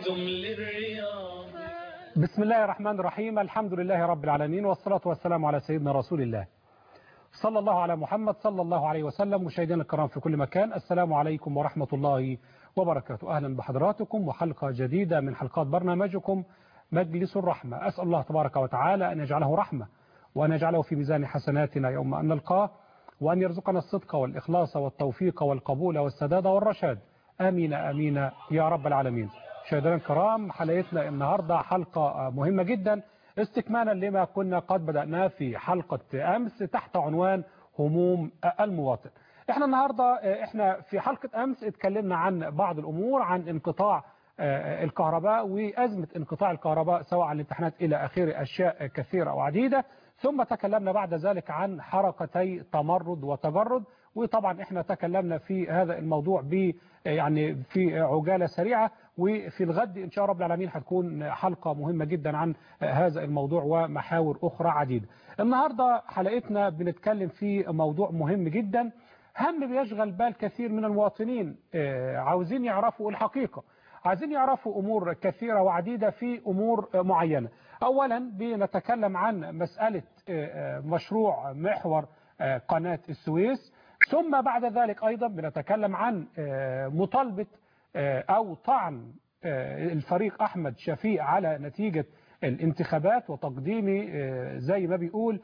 أنتم للرياض بسم الله الرحمن الرحيم الحمد لله رب العالمين والصلاة والسلام على سيدنا رسول الله صلى الله على محمد صلى الله عليه وسلم مشاهدينا الكرام في كل مكان السلام عليكم ورحمة الله وبركاته أهلا بحضراتكم وحلقة جديدة من حلقات برنامجكم مجلس الرحمة أسأل الله تبارك وتعالى أن يجعله رحمة وأن يجعله في ميزان حسناتنا يوم أن نلقاه وأن يرزقنا الصدق والإخلاص والتوفيق والقبول والسداد والرشاد آمين آمين يا رب العالمين مشاهدينا الكرام حلقتنا النهاردة حلقة مهمة جدا استكمالا لما كنا قد بدأناه في حلقة أمس تحت عنوان هموم المواطن احنا النهاردة احنا في حلقة أمس اتكلمنا عن بعض الأمور عن انقطاع الكهرباء وأزمة انقطاع الكهرباء سواء عن الامتحانات إلى آخر أشياء كثيرة وعديدة ثم تكلمنا بعد ذلك عن حركتي تمرد وتجرد وطبعا احنا تكلمنا في هذا الموضوع ب يعني في عجالة سريعة وفي الغد إن شاء رب العالمين هتكون حلقة مهمة جدا عن هذا الموضوع ومحاور أخرى عديدة النهاردة حلقتنا بنتكلم في موضوع مهم جدا هم بيشغل بال كثير من المواطنين عاوزين يعرفوا الحقيقة عايزين يعرفوا أمور كثيرة وعديدة في أمور معينة أولا بنتكلم عن مسألة مشروع محور قناة السويس ثم بعد ذلك أيضا بنتكلم عن مطالبة أو طعن الفريق أحمد شفيق على نتيجة الانتخابات وتقديم زي ما بيقول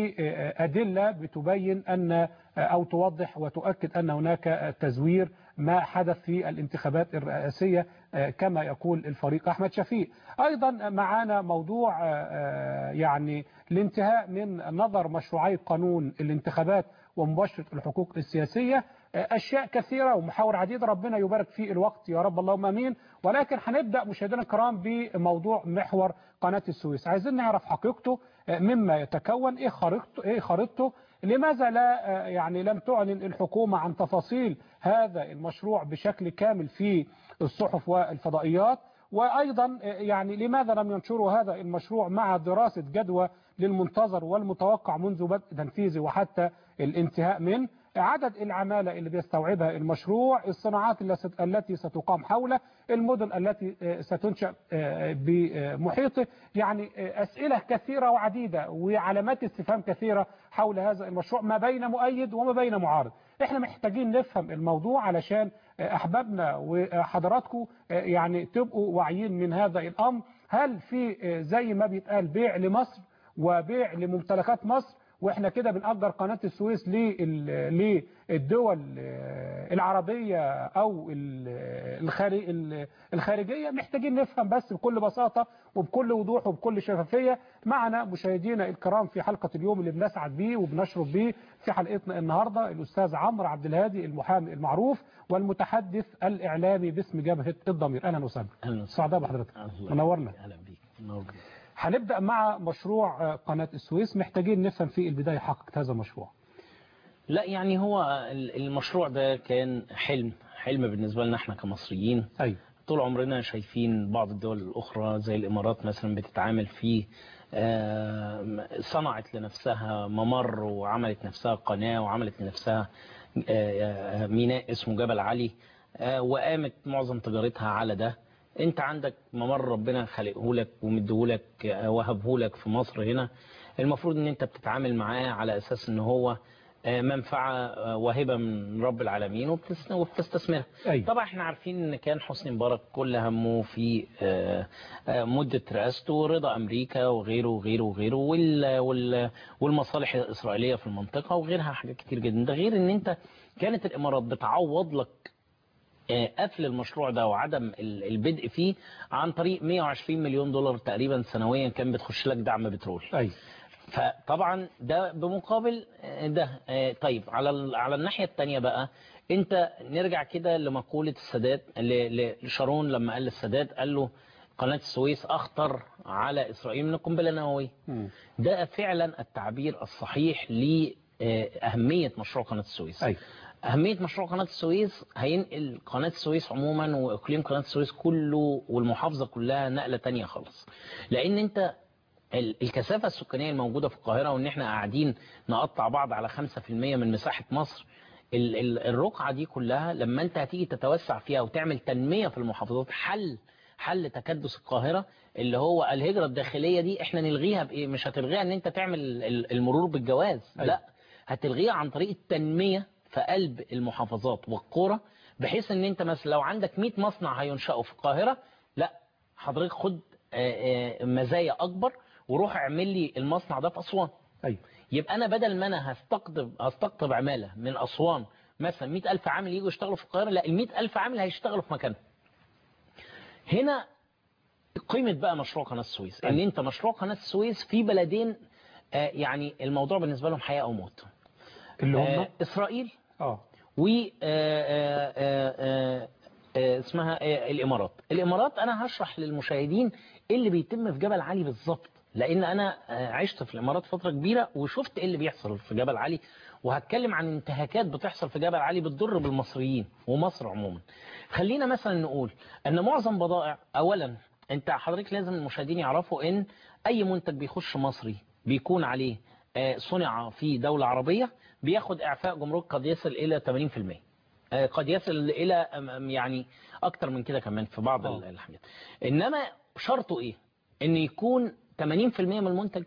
بأدلة بتبين أن أو توضح وتؤكد أن هناك تزوير ما حدث في الانتخابات الرئاسية كما يقول الفريق أحمد شفيق أيضا معانا موضوع يعني الانتهاء من نظر مشروعي قانون الانتخابات ومباشرة الحقوق السياسية أشياء كثيرة ومحاور عديدة ربنا يبارك في الوقت يا رب اللهم أمين ولكن هنبدأ مشاهدينا الكرام بموضوع محور قناة السويس عايزين نعرف حقيقته مما يتكون إيه خريطته, إيه خريطته لماذا لا يعني لم تعلن الحكومة عن تفاصيل هذا المشروع بشكل كامل في الصحف والفضائيات وأيضا يعني لماذا لم ينشروا هذا المشروع مع دراسة جدوى للمنتظر والمتوقع منذ بدء تنفيذه وحتى الانتهاء منه عدد العمالة اللي بيستوعبها المشروع الصناعات التي ستقام حوله المدن التي ستنشأ بمحيطه يعني أسئلة كثيرة وعديدة وعلامات استفهام كثيرة حول هذا المشروع ما بين مؤيد وما بين معارض احنا محتاجين نفهم الموضوع علشان أحبابنا وحضراتكم يعني تبقوا واعيين من هذا الأمر هل في زي ما بيتقال بيع لمصر وبيع لممتلكات مصر واحنا كده بنأجر قناة السويس للدول العربية او الخارجية محتاجين نفهم بس بكل بساطة وبكل وضوح وبكل شفافية معنا مشاهدينا الكرام في حلقة اليوم اللي بنسعد بيه وبنشرف بيه في حلقتنا النهاردة الأستاذ عمرو عبد الهادي المحامي المعروف والمتحدث الإعلامي باسم جبهة الضمير أهلا وسهلا سعداء بحضرتك منورنا أهلا بيك منور هنبدأ مع مشروع قناة السويس محتاجين نفهم في البداية حقيقة هذا المشروع لا يعني هو المشروع ده كان حلم حلم بالنسبة لنا احنا كمصريين أيوة. طول عمرنا شايفين بعض الدول الأخرى زي الإمارات مثلا بتتعامل فيه صنعت لنفسها ممر وعملت نفسها قناة وعملت لنفسها ميناء اسمه جبل علي وقامت معظم تجارتها على ده انت عندك ممر ربنا خلقه لك ومديه لك وهبه لك في مصر هنا المفروض ان انت بتتعامل معاه على اساس ان هو منفعة واهبة من رب العالمين وبتستثمرها أيوة. طبعا احنا عارفين ان كان حسني مبارك كل همه في مدة رئاسته ورضا امريكا وغيره وغيره وغيره والمصالح الاسرائيلية في المنطقة وغيرها حاجات كتير جدا ده غير ان انت كانت الامارات بتعوض لك قفل المشروع ده وعدم البدء فيه عن طريق 120 مليون دولار تقريبا سنويا كان بتخش لك دعم بترول أيوة. فطبعا ده بمقابل ده طيب على على الناحية الثانيه بقى انت نرجع كده لمقولة السادات لشارون لما قال للسادات قال له قناة السويس أخطر على إسرائيل من القنبلة النووية ده فعلا التعبير الصحيح لأهمية مشروع قناة السويس أيوة. أهمية مشروع قناة السويس هينقل قناة السويس عموما وإقليم قناة السويس كله والمحافظة كلها نقلة تانية خالص لأن أنت الكثافة السكانية الموجودة في القاهرة وإن إحنا قاعدين نقطع بعض على 5% من مساحة مصر الرقعة دي كلها لما أنت هتيجي تتوسع فيها وتعمل تنمية في المحافظات حل حل تكدس القاهرة اللي هو الهجرة الداخلية دي احنا نلغيها بايه مش هتلغيها ان انت تعمل ال- المرور بالجواز أيوة. لا هتلغيها عن طريق التنمية في قلب المحافظات والقرى بحيث ان انت مثلا لو عندك 100 مصنع هينشأوا في القاهرة لا حضرتك خد آه، آه، مزايا اكبر وروح اعمل لي المصنع ده في اسوان ايوه يبقى انا بدل ما انا هستقطب هستقطب عماله من اسوان مثلا 100000 عامل يجوا يشتغلوا في القاهره لا ال 100000 عامل هيشتغلوا في مكانهم هنا قيمه بقى مشروع قناه السويس ان انت مشروع قناه السويس في بلدين آه، يعني الموضوع بالنسبه لهم حياه او موت اللي هم آه، اسرائيل اه و آه، آه، آه، آه، آه، اسمها آه، الامارات الامارات انا هشرح للمشاهدين ايه اللي بيتم في جبل علي بالظبط لان انا آه، عشت في الامارات فتره كبيره وشفت ايه اللي بيحصل في جبل علي وهتكلم عن انتهاكات بتحصل في جبل علي بتضر بالمصريين ومصر عموما خلينا مثلا نقول ان معظم بضائع اولا انت حضرتك لازم المشاهدين يعرفوا ان اي منتج بيخش مصري بيكون عليه آه، صنع في دولة عربية بياخد اعفاء جمرك قد يصل الى 80% آه، قد يصل الى أم- أم يعني اكتر من كده كمان في بعض آه. ال- الحاجات انما شرطه ايه ان يكون 80% من المنتج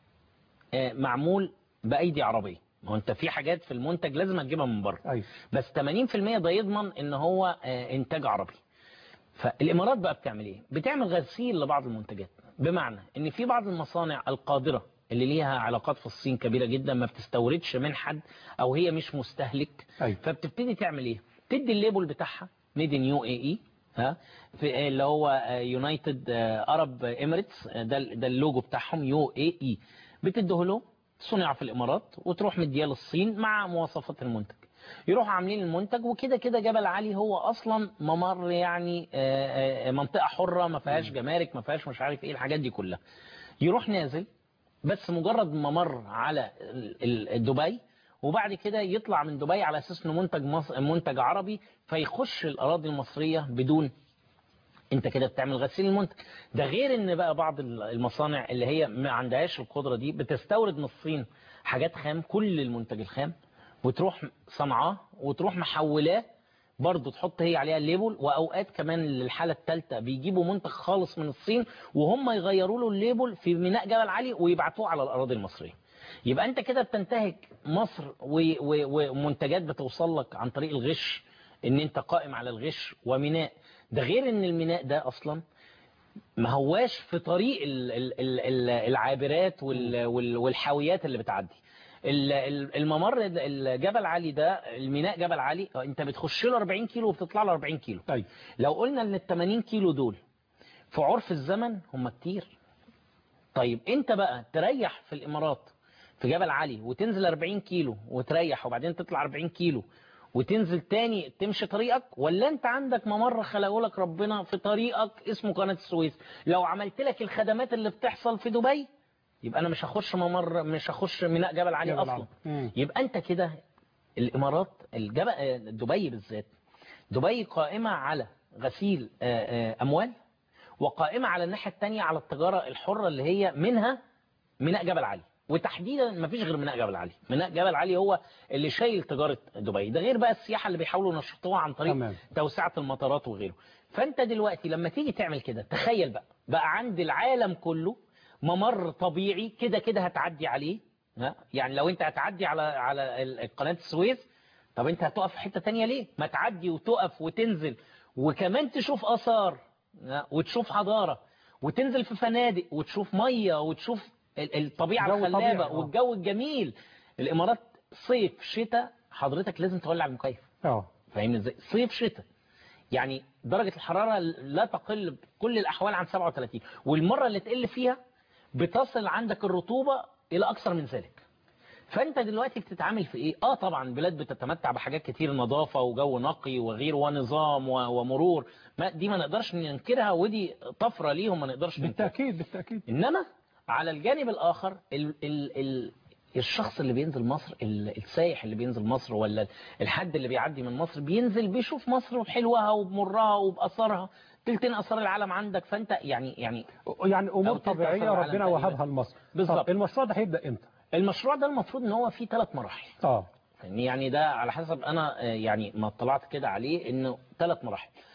آه، معمول بايدي عربيه ما هو انت في حاجات في المنتج لازم هتجيبها من بره ايوه بس 80% ده يضمن ان هو آه، انتاج عربي فالامارات بقى بتعمل ايه بتعمل غسيل لبعض المنتجات بمعنى ان في بعض المصانع القادره اللي ليها علاقات في الصين كبيره جدا ما بتستوردش من حد او هي مش مستهلك ايوه فبتبتدي تعمل ايه تدي الليبل بتاعها ميد ان يو اي اي ها في اللي هو يونايتد ارب اميريتس ده ده اللوجو بتاعهم يو اي اي بتديه له صنع في الامارات وتروح مدياه للصين مع مواصفات المنتج يروحوا عاملين المنتج وكده كده جبل علي هو اصلا ممر يعني آه، آه، منطقه حره ما فيهاش جمارك ما فيهاش مش عارف ايه الحاجات دي كلها يروح نازل بس مجرد ما مر على ال- ال- دبي وبعد كده يطلع من دبي على اساس انه منتج مص... منتج عربي فيخش الاراضي المصريه بدون انت كده بتعمل غسيل المنتج ده غير ان بقى بعض المصانع اللي هي ما عندهاش القدره دي بتستورد من الصين حاجات خام كل المنتج الخام وتروح صنعاه وتروح محولاه برضه تحط هي عليها الليبل واوقات كمان للحاله الثالثه بيجيبوا منتج خالص من الصين وهم يغيروا له الليبل في ميناء جبل علي ويبعتوه على الاراضي المصريه يبقى انت كده بتنتهك مصر و- و- ومنتجات بتوصل لك عن طريق الغش ان انت قائم على الغش وميناء ده غير ان الميناء ده اصلا ما هواش في طريق ال- ال- ال- ال- العابرات وال- وال- والحاويات اللي بتعدي ال- ال- الممر ده- الجبل علي ده الميناء جبل علي انت بتخش له 40 كيلو وبتطلع له 40 كيلو ايوه لو قلنا ان ال 80 كيلو دول في عرف الزمن هم كتير طيب انت بقى تريح في الامارات في جبل علي وتنزل 40 كيلو وتريح وبعدين تطلع 40 كيلو وتنزل تاني تمشي طريقك ولا انت عندك ممر خلقه لك ربنا في طريقك اسمه قناة السويس لو عملت لك الخدمات اللي بتحصل في دبي يبقى انا مش هخش ممر مش هخش ميناء جبل علي جبل اصلا علي. مم. يبقى انت كده الامارات الجبل آه، دبي بالذات دبي قائمة على غسيل آه، آه، اموال وقائمة على الناحية التانية على التجارة الحرة اللي هي منها ميناء جبل علي وتحديدا ما فيش غير ميناء جبل علي ميناء جبل علي هو اللي شايل تجارة دبي ده غير بقى السياحة اللي بيحاولوا ينشطوها عن طريق تمام. توسعة المطارات وغيره فانت دلوقتي لما تيجي تعمل كده تخيل بقى بقى عند العالم كله ممر طبيعي كده كده هتعدي عليه ها؟ يعني لو انت هتعدي على على ال- قناة السويس طب انت هتقف في حتة تانية ليه ما تعدي وتقف وتنزل وكمان تشوف آثار ها؟ وتشوف حضارة وتنزل في فنادق وتشوف مية وتشوف ال- الطبيعة جو الخلابة طبيعي، آه. والجو الجميل الإمارات صيف شتاء حضرتك لازم تولع المكيف اه فاهمني ازاي صيف شتاء يعني درجة الحرارة لا تقل بكل الأحوال عن 37 والمرة اللي تقل فيها بتصل عندك الرطوبة إلى أكثر من ذلك فأنت دلوقتي بتتعامل في إيه؟ آه طبعا بلاد بتتمتع بحاجات كتير نظافة وجو نقي وغير ونظام و- ومرور ما دي ما نقدرش ننكرها ودي طفرة ليهم ما نقدرش ننكرها بالتاكيد بالتاكيد انما على الجانب الاخر ال ال ال الشخص اللي بينزل مصر ال- السايح اللي بينزل مصر ولا الحد اللي بيعدي من مصر بينزل بيشوف مصر بحلوها وبمرها وبأثارها تلتين أثار العالم عندك فأنت يعني يعني يعني امور أو تلت طبيعيه أثار العالم ربنا تقريباً. وهبها لمصر بالظبط. طب المشروع ده هيبدا امتى المشروع ده المفروض ان هو فيه ثلاث مراحل اه يعني يعني ده على حسب انا آه، يعني ما اطلعت كده عليه انه ثلاث مراحل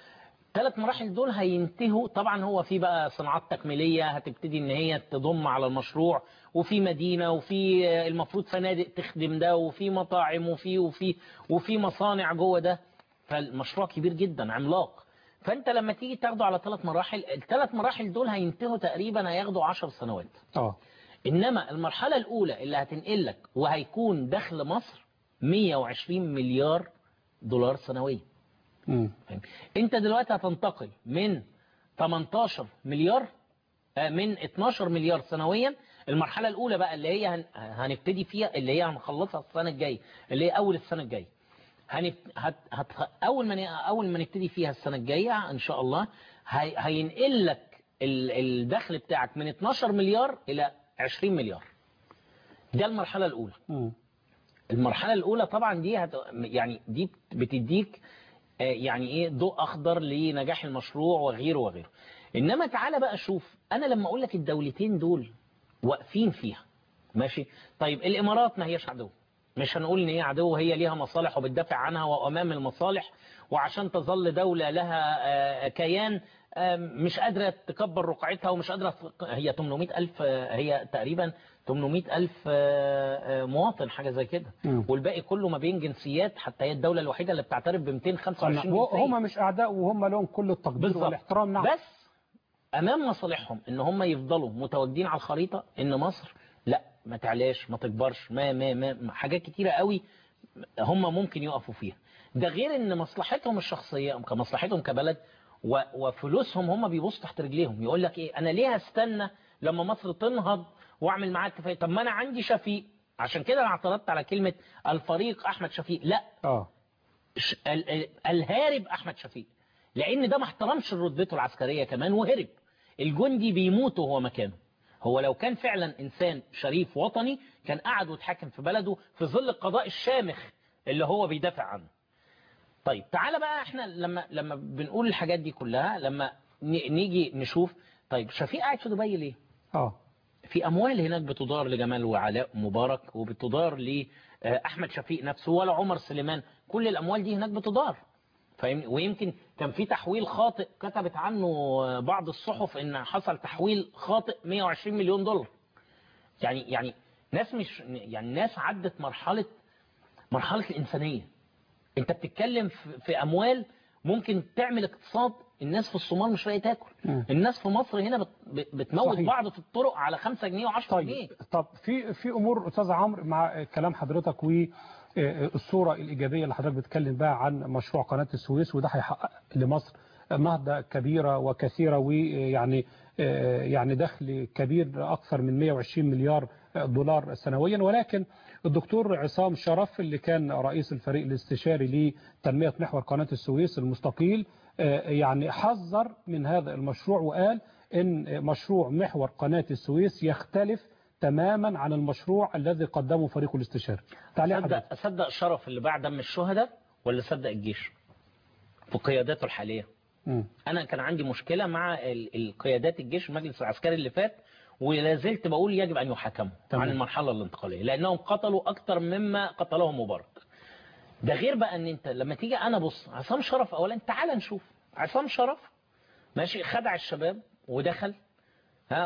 ثلاث مراحل دول هينتهوا طبعا هو في بقى صناعات تكميلية هتبتدي ان هي تضم على المشروع وفي مدينة وفي المفروض فنادق تخدم ده وفي مطاعم وفي وفي وفي مصانع جوه ده فالمشروع كبير جدا عملاق فانت لما تيجي تاخده على ثلاث مراحل الثلاث مراحل دول هينتهوا تقريبا هياخدوا 10 سنوات اه انما المرحلة الاولى اللي هتنقلك وهيكون دخل مصر 120 مليار دولار سنويا مم. فاهم؟ انت دلوقتي هتنتقل من 18 مليار آه، من 12 مليار سنويا المرحلة الأولى بقى اللي هي هن- هنبتدي فيها اللي هي هنخلصها السنة الجاية اللي هي أول السنة الجاية هنب... هت... هت... أول ما ن- أول ما نبتدي فيها السنة الجاية إن شاء الله هي... هينقل لك ال... الدخل بتاعك من 12 مليار إلى 20 مليار ده المرحلة الأولى مم. المرحلة الأولى طبعا دي هت... يعني دي بتديك آه، يعني ايه ضوء اخضر لنجاح المشروع وغيره وغيره انما تعالى بقى شوف انا لما اقول لك الدولتين دول واقفين فيها ماشي طيب الامارات ما هيش عدو مش هنقول ان هي عدو هي ليها مصالح وبتدافع عنها وامام المصالح وعشان تظل دولة لها آه، كيان آه، مش قادرة تكبر رقعتها ومش قادرة تق- هي 800 ألف آه، هي تقريبا 800 ألف آه، آه، مواطن حاجة زي كده مم. والباقي كله ما بين جنسيات حتى هي الدولة الوحيدة اللي بتعترف ب 225 جنسية هم مش اعداء وهم لهم كل التقدير بالظبط. والاحترام نعم بس امام مصالحهم ان هم يفضلوا متواجدين على الخريطه ان مصر لا ما تعلاش ما تكبرش ما ما ما ما- حاجات كتيره قوي هم ممكن يقفوا فيها ده غير ان مصلحتهم الشخصيه كمصلحتهم كبلد و- وفلوسهم هم بيبصوا تحت رجليهم يقول لك ايه انا ليه استنى لما مصر تنهض واعمل معاها اتفاقيه طب ما انا عندي شفيق عشان كده انا اعترضت على كلمه الفريق احمد شفيق لا اه ش- ال- ال- الهارب احمد شفيق لان ده ما احترمش رتبته العسكريه كمان وهرب الجندي بيموت وهو مكانه هو لو كان فعلا انسان شريف وطني كان قعد واتحاكم في بلده في ظل القضاء الشامخ اللي هو بيدافع عنه طيب تعالى بقى احنا لما لما بنقول الحاجات دي كلها لما ن- نيجي نشوف طيب شفيق قاعد في دبي ليه اه في أموال هناك بتدار لجمال وعلاء مبارك وبتدار لأحمد شفيق نفسه ولا عمر سليمان كل الأموال دي هناك بتدار فاهمني ويمكن كان في تحويل خاطئ كتبت عنه بعض الصحف ان حصل تحويل خاطئ 120 مليون دولار يعني يعني ناس مش يعني ناس عدت مرحلة مرحلة الإنسانية انت بتتكلم في في أموال ممكن تعمل اقتصاد الناس في الصومال مش لاقي تاكل مم. الناس في مصر هنا بت- بت- بتموت صحيح. بعض في الطرق على 5 جنيه و10 جنيه طيب طب في في امور استاذ عمرو مع كلام حضرتك والصوره الايجابيه اللي حضرتك بتتكلم بقى عن مشروع قناه السويس وده هيحقق لمصر نهضه كبيره وكثيره ويعني يعني دخل كبير اكثر من 120 مليار دولار سنويا ولكن الدكتور عصام شرف اللي كان رئيس الفريق الاستشاري لتنميه محور قناه السويس المستقيل يعني حذر من هذا المشروع وقال ان مشروع محور قناة السويس يختلف تماما عن المشروع الذي قدمه فريق الاستشاري تعليق أصدق, حضرتك أصدق شرف اللي بعد دم الشهداء ولا أصدق الجيش في قياداته الحالية مم. أنا كان عندي مشكلة مع ال- القيادات الجيش المجلس العسكري اللي فات ولا زلت بقول يجب أن يحاكموا تمام. عن المرحلة الانتقالية لأنهم قتلوا أكتر مما قتلهم مبارك ده غير بقى ان انت لما تيجي انا بص عصام شرف اولا تعال نشوف عصام شرف ماشي خدع الشباب ودخل ها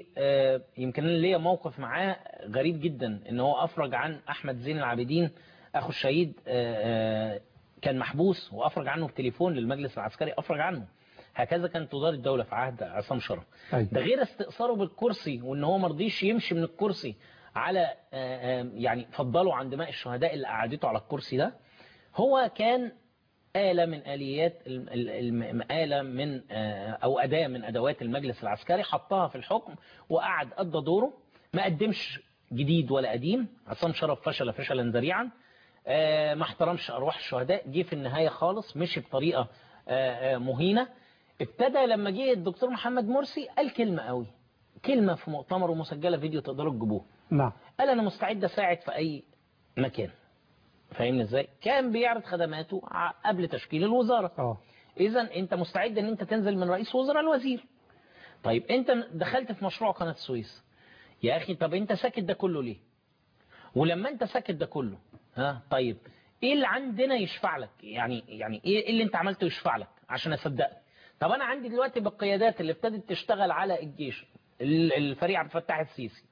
ويمكن ليا موقف معاه غريب جدا ان هو افرج عن احمد زين العابدين اخو الشهيد آه، آه، كان محبوس وافرج عنه بتليفون للمجلس العسكري افرج عنه هكذا كانت تدار الدولة في عهد عصام شرف أيوة. ده غير استئثاره بالكرسي وان هو مرضيش يمشي من الكرسي على آه، آه، يعني فضلوا عن دماء الشهداء اللي قعدته على الكرسي ده هو كان آلة من آليات ال- ال- الم- آلة من آه، أو أداة من أدوات المجلس العسكري حطها في الحكم وقعد قضى دوره ما قدمش جديد ولا قديم عصام شرف فشل فشلا ذريعا آه، ما احترمش أرواح الشهداء جه في النهاية خالص مشي بطريقة آه، آه، مهينة ابتدى لما جه الدكتور محمد مرسي قال كلمة قوي كلمة في مؤتمر ومسجلة فيديو تقدروا تجيبوه نعم قال أنا مستعد أساعد في أي مكان فاهمني ازاي كان بيعرض خدماته ع- قبل تشكيل الوزارة اه اذا انت مستعد ان انت تنزل من رئيس وزراء الوزير طيب انت دخلت في مشروع قناة السويس يا اخي طب انت ساكت ده كله ليه ولما انت ساكت ده كله ها طيب ايه اللي عندنا يشفع لك يعني يعني ايه اللي انت عملته يشفع لك عشان اصدقك طب انا عندي دلوقتي بالقيادات اللي ابتدت تشتغل على الجيش ال- الفريق عبد الفتاح السيسي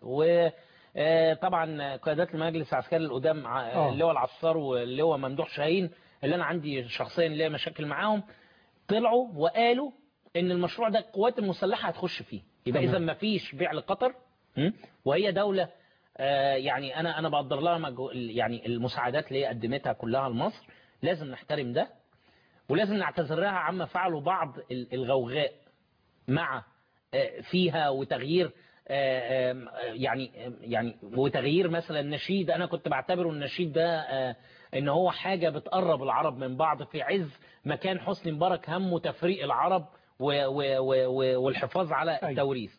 وطبعا قيادات المجلس العسكري القدام ع- آه. اللواء العصار واللواء ممدوح شاهين اللي انا عندي شخصيا ليا مشاكل معاهم طلعوا وقالوا ان المشروع ده القوات المسلحه هتخش فيه يبقى تمام. اذا ما فيش بيع لقطر م? وهي دوله آه، يعني انا انا بقدر لها مجهو- يعني المساعدات اللي هي قدمتها كلها لمصر لازم نحترم ده ولازم نعتذر لها عما فعلوا بعض ال- الغوغاء مع آه، فيها وتغيير آه، آه، يعني يعني وتغيير مثلا النشيد انا كنت بعتبره النشيد ده آه، ان هو حاجه بتقرب العرب من بعض في عز ما كان حسني مبارك همه تفريق العرب و- و- و- و- والحفاظ على أيوة. التوريث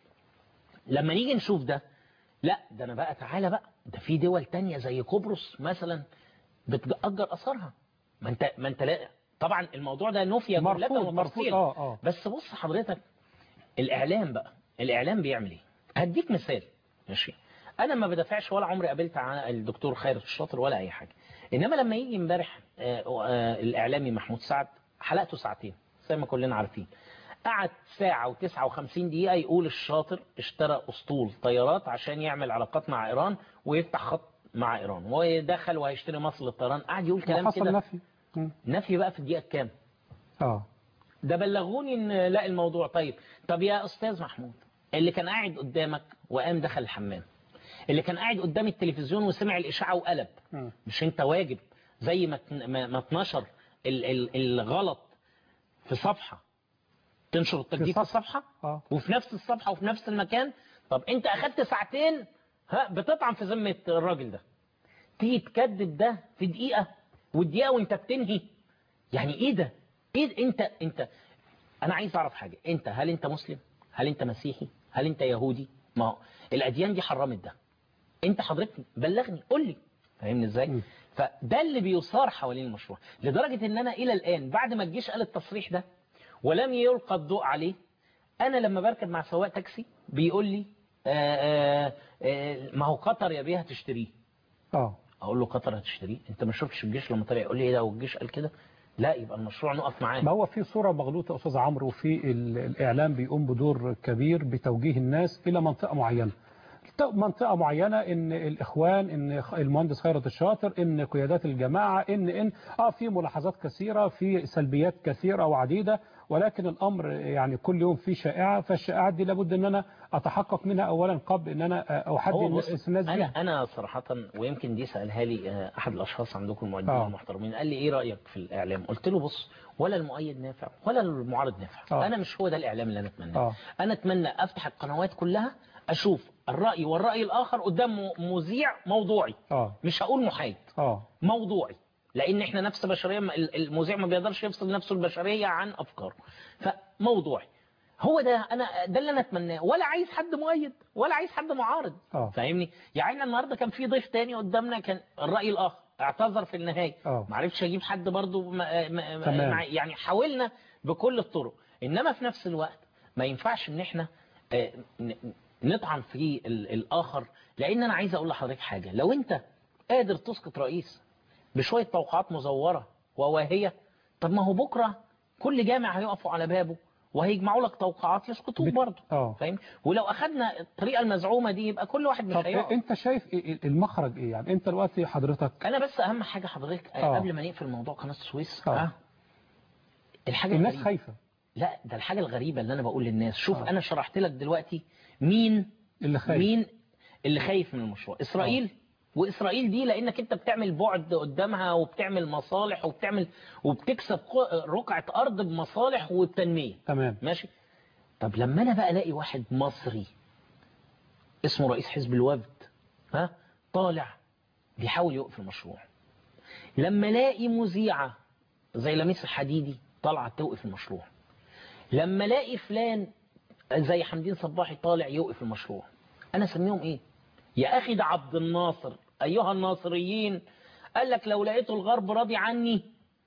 لما نيجي نشوف ده لا ده انا بقى تعالى بقى ده في دول تانية زي قبرص مثلا بتأجر اثارها ما انت ما انت لا طبعا الموضوع ده نفي جملة مرفوض مرفوض وتفصيل اه اه بس بص حضرتك الاعلام بقى الاعلام بيعمل ايه هديك مثال ماشي انا ما بدافعش ولا عمري قابلت على الدكتور خيرت الشاطر ولا اي حاجه انما لما يجي امبارح آه، آه، الاعلامي محمود سعد حلقته ساعتين زي ما كلنا عارفين قعد ساعة و59 دقيقة يقول الشاطر اشترى أسطول طيارات عشان يعمل علاقات مع إيران ويفتح خط مع إيران ودخل وهيشتري مصر للطيران قعد يقول كلام وحصل كده نفي مم. نفي بقى في الدقيقة كام اه ده بلغوني ان لا الموضوع طيب طب يا استاذ محمود اللي كان قاعد قدامك وقام دخل الحمام اللي كان قاعد قدام التلفزيون وسمع الاشاعه وقلب مم. مش انت واجب زي ما اتن- ما ما اتنشر ال- ال- الغلط في صفحه تنشر التجديد في صفحة. الصفحه اه وفي نفس الصفحه وفي نفس المكان طب انت اخدت ساعتين ها بتطعن في ذمه الراجل ده تيجي تكذب ده في دقيقه والدقيقه وانت بتنهي يعني ايه ده ايه انت انت انا عايز اعرف حاجه انت هل انت مسلم هل انت مسيحي هل انت يهودي ما هو الاديان دي حرمت ده انت حضرتك بلغني قول لي فاهمني ازاي م. فده اللي بيثار حوالين المشروع لدرجه ان انا الى الان بعد ما الجيش قال التصريح ده ولم يلقى الضوء عليه انا لما بركب مع سواق تاكسي بيقول لي آآ آآ آآ ما هو قطر يا بيه هتشتريه اه اقول له قطر هتشتريه انت ما شفتش الجيش لما طلع يقول لي ايه ده والجيش قال كده لا يبقى المشروع نقف معاه ما هو في صورة مغلوطة أستاذ عمرو وفي ال- الإعلام بيقوم بدور كبير بتوجيه الناس إلى منطقة معينة منطقة معينة إن الإخوان إن خ- المهندس خيرت الشاطر إن قيادات الجماعة إن إن آه في ملاحظات كثيرة في سلبيات كثيرة وعديدة ولكن الأمر يعني كل يوم في شائعة فالشائعات دي لابد إن أنا أتحقق منها أولا قبل إن أنا آه، أحدد هو بص الناس دي انا انا صراحه ويمكن دي سالها لي آه، احد الاشخاص عندكم المعدين آه. المحترمين قال لي ايه رايك في الاعلام قلت له بص ولا المؤيد نافع ولا المعارض نافع آه. انا مش هو ده الاعلام اللي انا اتمناه آه. انا اتمنى افتح القنوات كلها اشوف الراي والراي الاخر قدام م- مذيع موضوعي آه مش هقول محايد آه موضوعي لان احنا نفس بشريه ما- ال- المذيع ما بيقدرش يفصل نفسه البشريه عن افكاره فموضوعي هو ده انا ده اللي انا اتمناه ولا عايز حد مؤيد ولا عايز حد معارض آه. فاهمني يعني النهارده كان في ضيف تاني قدامنا كان الراي الاخر اعتذر في النهايه آه. ما عرفش اجيب حد برضو ما ما تمام. مع- يعني حاولنا بكل الطرق انما في نفس الوقت ما ينفعش ان احنا آه، ن- نطعن في ال- الاخر لان انا عايز اقول لحضرتك حاجه لو انت قادر تسقط رئيس بشويه توقعات مزوره وواهيه طب ما هو بكره كل جامع هيقفوا على بابه وهيجمعوا لك توقعات يسقطوك بت- برضه آه. فاهم ولو اخذنا الطريقه المزعومه دي يبقى كل واحد مش طب هيقف أنت شايف إيه- المخرج إيه يعني أنت دلوقتي حضرتك انا بس اهم حاجه حضرتك آه. آه. قبل ما نقفل موضوع قناه السويس آه. آه. الحاجه الناس الغريبة. خايفة لا ده الحاجه الغريبه اللي انا بقول للناس شوف آه. انا شرحت لك دلوقتي مين اللي خايف مين اللي خايف من المشروع اسرائيل واسرائيل دي لانك انت بتعمل بعد قدامها وبتعمل مصالح وبتعمل وبتكسب ق- رقعه ارض بمصالح وبتنميه تمام ماشي طب لما انا بقى الاقي واحد مصري اسمه رئيس حزب الوفد ها طالع بيحاول يوقف المشروع لما الاقي مذيعه زي لميس الحديدي طالعه توقف المشروع لما الاقي فلان زي حمدين صباحي طالع يوقف المشروع انا اسميهم ايه يا اخي ده عبد الناصر ايها الناصريين قال لك لو لقيتوا الغرب راضي عني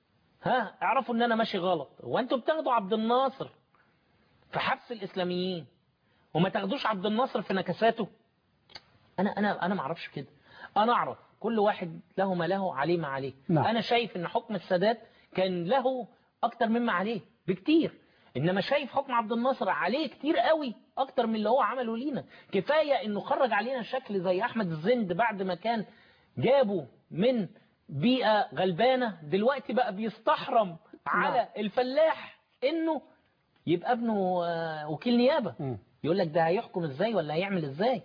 ها اعرفوا ان انا ماشي غلط وانتوا بتاخدوا عبد الناصر في حبس الاسلاميين وما تاخدوش عبد الناصر في نكساته انا انا انا ما اعرفش كده انا اعرف كل واحد له ما له عليه ما عليه نعم. انا شايف ان حكم السادات كان له اكتر مما عليه بكتير انما شايف حكم عبد الناصر عليه كتير قوي اكتر من اللي هو عمله لينا كفايه انه خرج علينا شكل زي احمد الزند بعد ما كان جابه من بيئه غلبانه دلوقتي بقى بيستحرم على الفلاح انه يبقى ابنه آه، وكيل نيابه مم. يقول لك ده هيحكم ازاي ولا هيعمل ازاي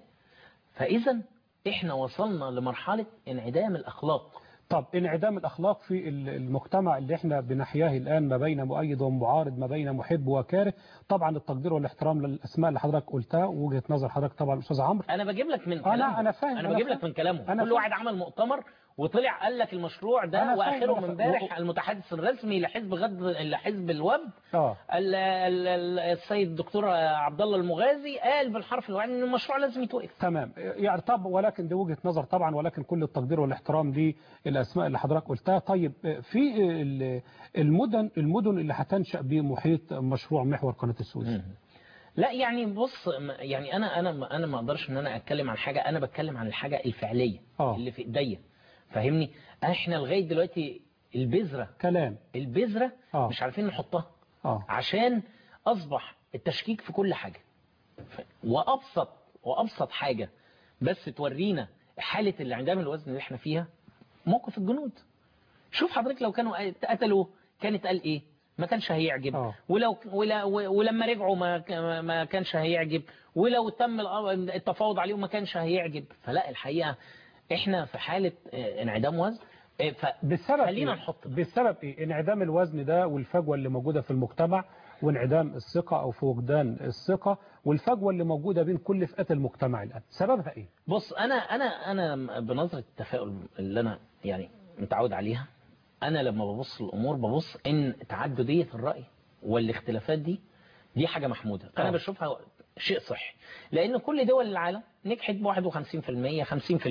فاذا احنا وصلنا لمرحله انعدام الاخلاق طب انعدام الأخلاق في ال- المجتمع اللي احنا بنحياه الآن ما بين مؤيد ومعارض ما بين محب وكاره طبعا التقدير والاحترام للأسماء اللي حضرتك قلتها ووجهة نظر حضرتك طبعا أستاذ عمرو انا بجيب لك من لا، كلامهم أنا فاهم، انا أنا بجيب فاهم. لك من كلامهم أنا كل فاهم. واحد عمل مؤتمر وطلع قال لك المشروع أنا ده فاهم، واخره أنا من فاهم. امبارح المتحدث الرسمي لحزب غد لحزب الوفد اه ال- ال- ال- السيد الدكتور عبد الله المغازي قال بالحرف الواحد ان المشروع لازم يتوقف تمام يعني طب ولكن دي وجهة نظر طبعا ولكن كل التقدير والاحترام للأسماء اللي حضرتك قلتها طيب في ال- المدن المدن اللي هتنشأ بمحيط مشروع محور قناة السويس لا يعني بص م- يعني انا انا انا ما اقدرش ان انا اتكلم عن حاجه انا بتكلم عن الحاجه الفعليه آه. اللي في ايديا فاهمني احنا لغايه دلوقتي البذره كلام البذره آه. مش عارفين نحطها اه عشان اصبح التشكيك في كل حاجه ف- وابسط وابسط حاجه بس تورينا حاله الانعدام الوزن اللي احنا فيها موقف الجنود شوف حضرتك لو كانوا قتلوا كانت قال ايه ما كانش هيعجب آه. ولو ولا ولما رجعوا ما ك- ما كانش هيعجب ولو تم الأ- التفاوض عليهم ما كانش هيعجب فلا الحقيقه احنا في حاله آه، انعدام وزن آه، ف بسبب خلينا إيه؟ نحط ده. بسبب ايه انعدام الوزن ده والفجوه اللي موجوده في المجتمع وانعدام الثقه او فقدان الثقه والفجوه اللي موجوده بين كل فئات المجتمع الان سببها ايه بص انا انا انا بنظره التفاؤل اللي انا يعني متعود عليها انا لما ببص الامور ببص ان تعدديه الراي والاختلافات دي دي حاجه محموده انا آه. بشوفها شيء صحي لان كل دول العالم نجحت ب 51%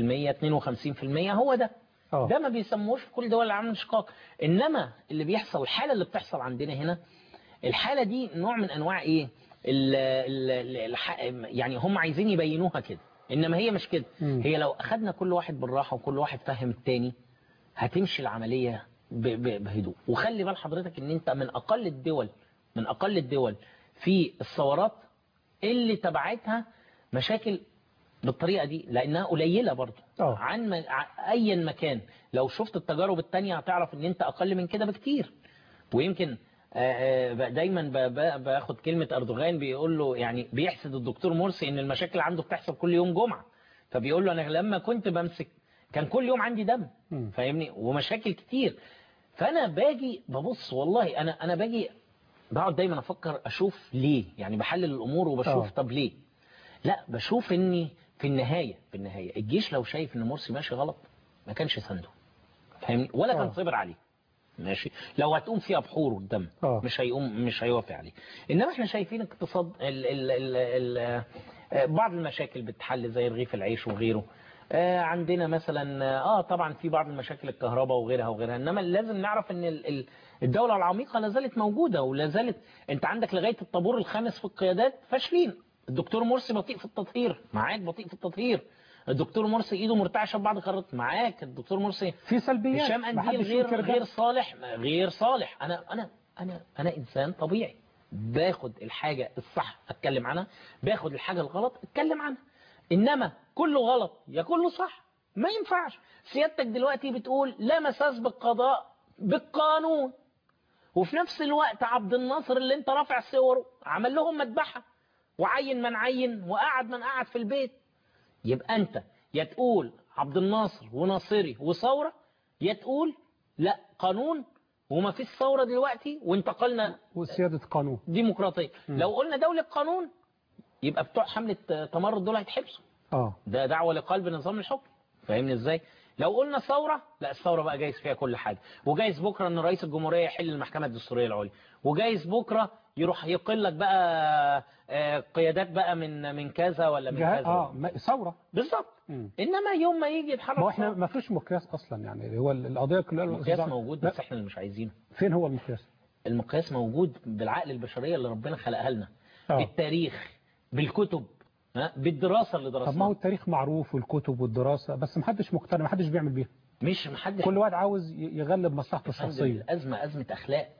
50% 52% هو ده اه ده ما بيسموش في كل دول العالم انشقاق انما اللي بيحصل الحاله اللي بتحصل عندنا هنا الحاله دي نوع من انواع ايه ال ال الح... يعني هم عايزين يبينوها كده انما هي مش كده مم. هي لو اخدنا كل واحد بالراحه وكل واحد فهم التاني هتمشي العمليه ب... ب... بهدوء وخلي بال حضرتك ان انت من اقل الدول من اقل الدول في الثورات اللي تبعتها مشاكل بالطريقه دي لانها قليله برضه آه. عن ما... ع- ايا مكان لو شفت التجارب التانية هتعرف ان انت اقل من كده بكتير ويمكن آه، آه، بقى دايما ب- ب- باخد كلمة أردوغان بيقول له يعني بيحسد الدكتور مرسي إن المشاكل عنده بتحصل كل يوم جمعة فبيقول له أنا لما كنت بمسك كان كل يوم عندي دم مم. فاهمني ومشاكل كتير فأنا باجي ببص والله أنا أنا باجي بقعد دايما أفكر أشوف ليه يعني بحلل الأمور وبشوف آه. طب ليه لا بشوف إني في النهاية في النهاية الجيش لو شايف إن مرسي ماشي غلط ما كانش سنده فاهمني ولا كان آه. صبر عليه ماشي لو هتقوم فيها بحور والدم آه. مش هيقوم مش هيوافق عليه انما احنا شايفين اقتصاد ال ال ال ال آه، بعض المشاكل بتحل زي رغيف العيش وغيره آه، عندنا مثلا اه طبعا في بعض المشاكل الكهرباء وغيرها وغيرها انما لازم نعرف ان ال- ال- الدولة العميقة لا زالت موجودة ولا زالت انت عندك لغاية الطابور الخامس في القيادات فاشلين الدكتور مرسي بطيء في التطهير معاك بطيء في التطهير الدكتور مرسي ايده مرتعشه في بعض القرارات معاك الدكتور مرسي في سلبيات هشام قنديل محدش غير ينكر ده. غير صالح غير صالح انا انا انا انا انسان طبيعي باخد الحاجه الصح اتكلم عنها باخد الحاجه الغلط اتكلم عنها انما كله غلط يا كله صح ما ينفعش سيادتك دلوقتي بتقول لا مساس بالقضاء بالقانون وفي نفس الوقت عبد الناصر اللي انت رافع صوره عمل لهم مذبحه وعين من عين وقعد من قعد في البيت يبقى انت يا تقول عبد الناصر وناصري وثوره يا تقول لا قانون وما فيش ثوره دلوقتي وانتقلنا وسياده قانون ديمقراطيه مم. لو قلنا دوله قانون يبقى بتوع حمله تمرد دول هيتحبسوا اه ده دعوه لقلب نظام الحكم فاهمني ازاي لو قلنا ثوره لا الثوره بقى جايز فيها كل حاجه وجايز بكره ان رئيس الجمهوريه يحل المحكمه الدستوريه العليا وجايز بكره يروح يقل لك بقى آه، قيادات بقى من من كذا ولا من جهات كذا اه ما- ثوره بالظبط مم. انما يوم ما يجي يتحرك ما هو احنا ثورة، ما فيش مقياس اصلا يعني هو القضيه كلها المقياس موجود لا، بس احنا اللي مش عايزينه فين هو المقياس المقياس موجود بالعقل البشريه اللي ربنا خلقها لنا آه. بالتاريخ بالكتب ها بالدراسه اللي طب ما هو درسناها التاريخ معروف والكتب والدراسه بس محدش مقتنع محدش بيعمل بيها مش محدش كل واحد عاوز ي- يغلب مصلحته فندم، الشخصيه الازمه ازمه اخلاق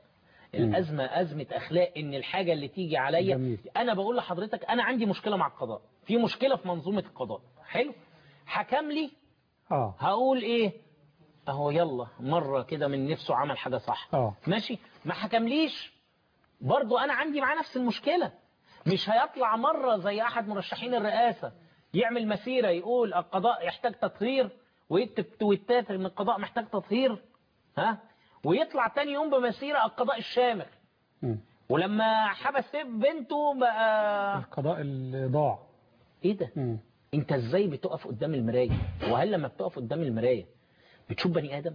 الازمه ازمه اخلاق ان الحاجه اللي تيجي عليا جميل. انا بقول لحضرتك انا عندي مشكله مع القضاء في مشكله في منظومه القضاء حلو حكم لي اه هقول ايه اهو يلا مرة كده من نفسه عمل حاجة صح اه ماشي ما حكمليش برضو انا عندي معاه نفس المشكلة مش هيطلع مرة زي احد مرشحين الرئاسة يعمل مسيرة يقول القضاء يحتاج تطهير ويكتب تويتات ان القضاء محتاج تطهير ها ويطلع تاني يوم بمسيرة القضاء الشامخ مم. ولما حبس بنته بقى القضاء اللي ضاع ايه ده مم. انت ازاي بتقف قدام المراية وهل لما بتقف قدام المراية بتشوف بني ادم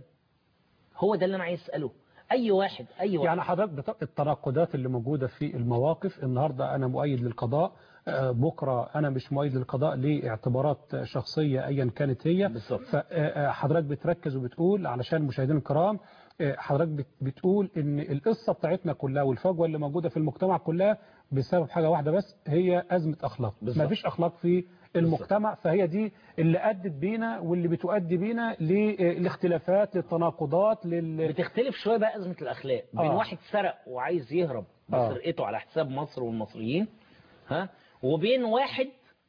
هو ده اللي انا عايز اساله اي واحد اي واحد يعني حضرتك بت- التناقضات اللي موجودة في المواقف النهاردة أنا مؤيد للقضاء آه، بكرة أنا مش مؤيد للقضاء لاعتبارات شخصية أيا كانت هي بالظبط. فحضرتك بتركز وبتقول علشان المشاهدين الكرام آه، حضرتك بت- بتقول ان القصة بتاعتنا كلها والفجوة اللي موجودة في المجتمع كلها بسبب حاجة واحدة بس هي أزمة أخلاق بالظبط. مفيش أخلاق في المجتمع فهي دي اللي أدت بينا واللي بتؤدي بينا للاختلافات للتناقضات لل... بتختلف شويه بقى ازمه الاخلاق بين آه. واحد سرق وعايز يهرب آه. بسرقته على حساب مصر والمصريين ها وبين واحد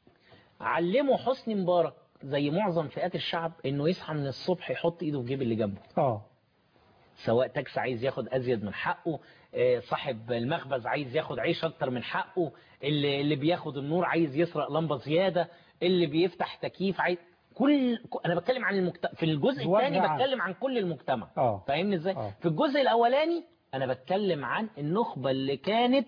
علمه حسني مبارك زي معظم فئات الشعب انه يصحى من الصبح يحط ايده في جيب اللي جنبه اه سواء تاكس عايز ياخد ازيد من حقه آه، صاحب المخبز عايز ياخد عيش اكتر من حقه اللي اللي بياخد النور عايز يسرق لمبه زياده اللي بيفتح تكييف عايز كل انا بتكلم عن المجتمع في الجزء بوجه الثاني عام. بتكلم عن كل المجتمع اه فاهمني ازاي آه. في الجزء الاولاني انا بتكلم عن النخبه اللي كانت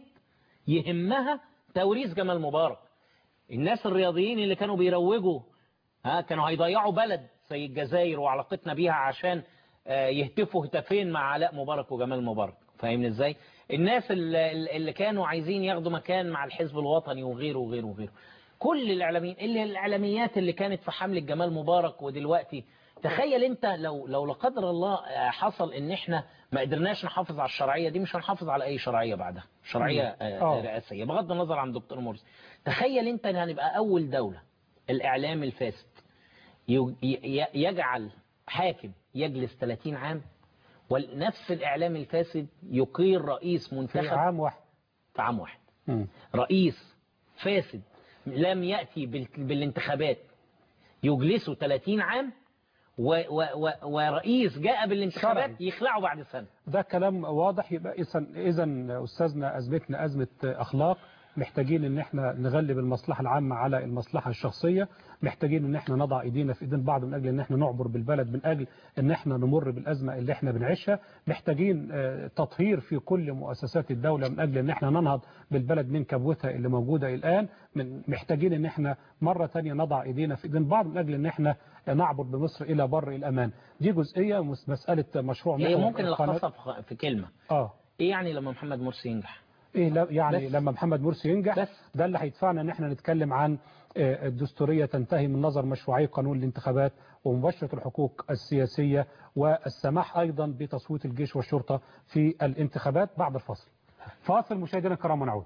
يهمها توريث جمال مبارك الناس الرياضيين اللي كانوا بيروجوا ها كانوا هيضيعوا بلد زي الجزائر وعلاقتنا بيها عشان آه، يهتفوا هتافين مع علاء مبارك وجمال مبارك فاهمني ازاي الناس اللي, اللي كانوا عايزين ياخدوا مكان مع الحزب الوطني وغيره وغيره وغيره كل الاعلاميين اللي الاعلاميات اللي كانت في حمله جمال مبارك ودلوقتي تخيل انت لو لو لا قدر الله آه، حصل ان احنا ما قدرناش نحافظ على الشرعيه دي مش هنحافظ على اي شرعيه بعدها شرعيه آه، آه. رئاسيه بغض النظر عن دكتور مرسي تخيل انت ان هنبقى اول دوله الاعلام الفاسد يج- ي- يجعل حاكم يجلس 30 عام ونفس الإعلام الفاسد يقيل رئيس في منتخب عام واحد في عام واحد مم. رئيس فاسد لم يأتي بال- بالانتخابات يجلسه 30 عام و و و ورئيس جاء بالانتخابات شرعي. يخلعه بعد سنة ده كلام واضح يبقى اذا اذا استاذنا ازمتنا ازمه اخلاق محتاجين ان احنا نغلب المصلحه العامه على المصلحه الشخصيه محتاجين ان احنا نضع ايدينا في ايدين بعض من اجل ان احنا نعبر بالبلد من اجل ان احنا نمر بالازمه اللي احنا بنعيشها محتاجين آه، تطهير في كل مؤسسات الدوله من اجل ان احنا ننهض بالبلد من كبوتها اللي موجوده الان من محتاجين ان احنا مره ثانيه نضع ايدينا في ايدين بعض من اجل ان احنا نعبر بمصر الى بر الامان دي جزئيه مس- مساله مشروع هي محور ممكن القناة- نلخصها في خ- في كلمة اه ايه يعني لما محمد مرسي ينجح ايه لا يعني بس. لما محمد مرسي ينجح بس. ده اللي هيدفعنا ان احنا نتكلم عن آه، الدستوريه تنتهي من نظر مشروعيه قانون الانتخابات ومباشره الحقوق السياسيه والسماح ايضا بتصويت الجيش والشرطه في الانتخابات بعد الفاصل. فاصل مشاهدينا الكرام ونعود.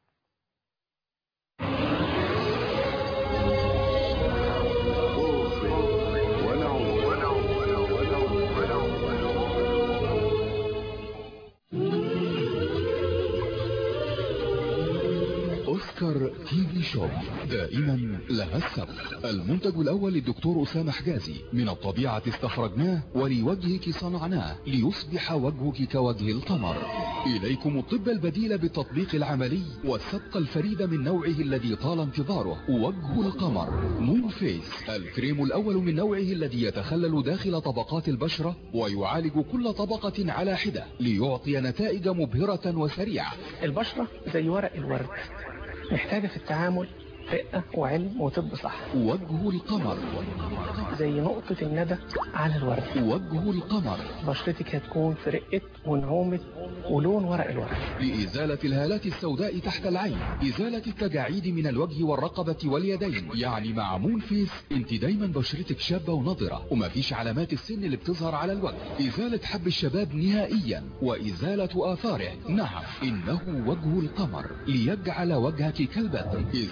اوسكار تي في شوب دائما لها السبق المنتج الاول للدكتور اسامه حجازي من الطبيعه استخرجناه ولوجهك صنعناه ليصبح وجهك كوجه القمر اليكم الطب البديل بالتطبيق العملي والسبق الفريد من نوعه الذي طال انتظاره وجه القمر مون فيس الكريم الاول من نوعه الذي يتخلل داخل طبقات البشره ويعالج كل طبقه على حده ليعطي نتائج مبهره وسريعه البشرة زي ورق الورد محتاجة في التعامل رقة وعلم وطب صح وجه القمر زي نقطة الندى على الورد وجه القمر بشرتك هتكون في رقة ونعومة ولون ورق الورد لإزالة الهالات السوداء تحت العين إزالة التجاعيد من الوجه والرقبة واليدين يعني مع مون فيس انت دايما بشرتك شابة ونضرة ومفيش علامات السن اللي بتظهر على الوجه إزالة حب الشباب نهائيا وإزالة آثاره نعم إنه وجه القمر ليجعل وجهك كالبدر إزالة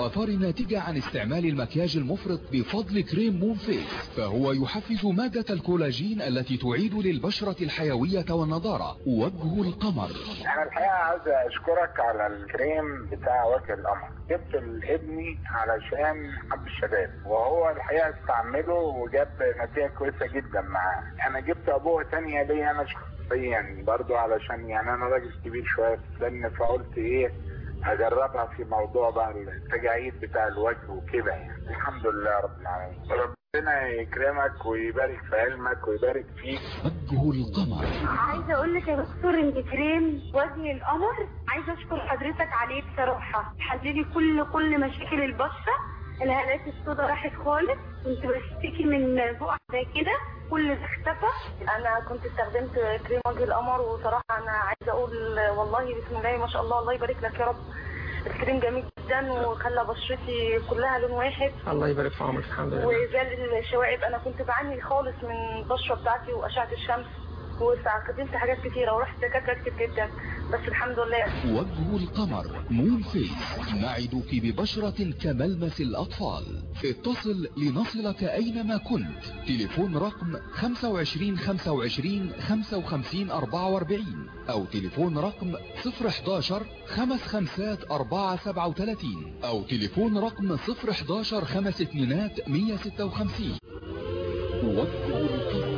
الآثار الناتجة عن استعمال المكياج المفرط بفضل كريم مون فيس فهو يحفز مادة الكولاجين التي تعيد للبشرة الحيوية والنضارة وجه القمر انا الحقيقه عايز اشكرك على الكريم بتاع وجه القمر جبت لابني علشان حب الشباب وهو الحقيقه استعمله وجاب نتيجه كويسه جدا معاه انا جبت ابوه تانية ليا انا شخصيا برضو علشان يعني انا راجل كبير شويه في السن فقلت ايه اجربها في موضوع بقى التجاعيد بتاع الوجه وكده يعني الحمد لله رب العالمين ربنا يكرمك ويبارك في علمك ويبارك فيك وجه القمر عايزه اقول لك يا دكتور ان كريم وجه القمر عايزه اشكر حضرتك عليه بصراحه حللي كل كل مشاكل البشره الهالات السوداء راحت خالص كنت بشتكي من بقع زي كده كل ده اختفى انا كنت استخدمت كريم وجه القمر وصراحه انا عايزه اقول والله بسم الله ما شاء الله الله يبارك لك يا رب الكريم جميل جدا وخلى بشرتي كلها لون واحد الله يبارك في عمرك الحمد لله وزال الشوائب انا كنت بعاني خالص من البشره بتاعتي واشعه الشمس واستخدمت حاجات كتيره ورحت دكاتره كتير جدا بس الحمد لله وجه القمر مون فيس نعدك ببشرة كملمس الأطفال اتصل لنصلك أينما كنت تليفون رقم 25 25 55 44 أو تليفون رقم 011 خمس خمسات 4 37 أو تليفون رقم 011 خمس اتنينات 156 وجه القمر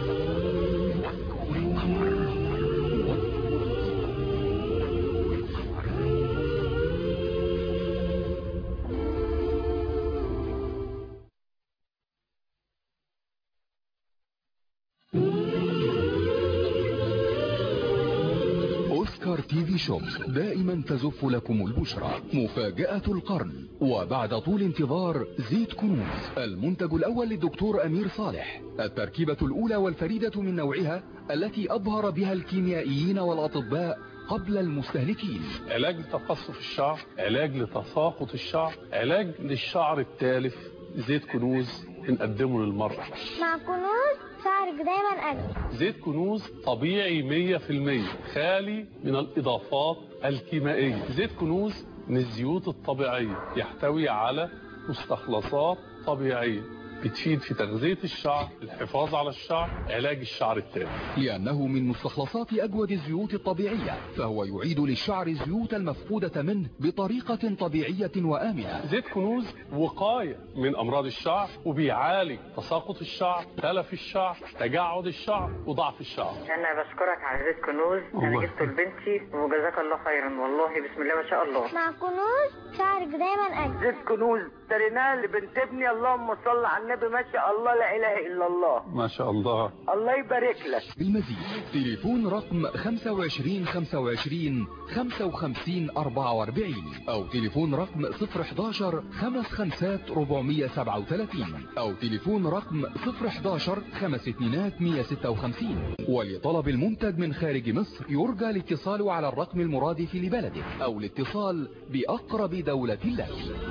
أوسكار تي في شوب دائما تزف لكم البشرى مفاجأة القرن وبعد طول انتظار زيت كنوز المنتج الأول للدكتور أمير صالح التركيبة الأولى والفريدة من نوعها التي أبهر بها الكيميائيين والأطباء قبل المستهلكين علاج لتقصف الشعر علاج لتساقط الشعر علاج للشعر التالف زيت كنوز بنقدمه للمرأة مع كنوز شعرك دايما أجمل زيت كنوز طبيعي 100% خالي من الإضافات الكيميائية زيت كنوز من الزيوت الطبيعية يحتوي على مستخلصات طبيعية بتفيد في تغذية الشعر الحفاظ على الشعر علاج الشعر التالف لأنه من مستخلصات أجود الزيوت الطبيعية فهو يعيد للشعر الزيوت المفقودة منه بطريقة طبيعية وآمنة زيت كنوز وقاية من أمراض الشعر وبيعالج تساقط الشعر تلف الشعر تجعد الشعر وضعف الشعر انا بشكرك على زيت كنوز انا الله. جبته لبنتي وجزاك الله خيرا والله بسم الله ما شاء الله مع كنوز شعرك دايما أجمل زيت كنوز اشتريناه لبنت ابني اللهم صل على النبي ما شاء الله لا اله الا الله ما شاء الله الله يبارك لك بالمزيد تليفون رقم 25 25 55 44 أو تليفون رقم 011 خمس خمسات 437 أو تليفون رقم 011 خمس اتنينات 156 ولطلب المنتج من خارج مصر يرجى الاتصال على الرقم المرادف لبلدك أو الاتصال بأقرب دولة لك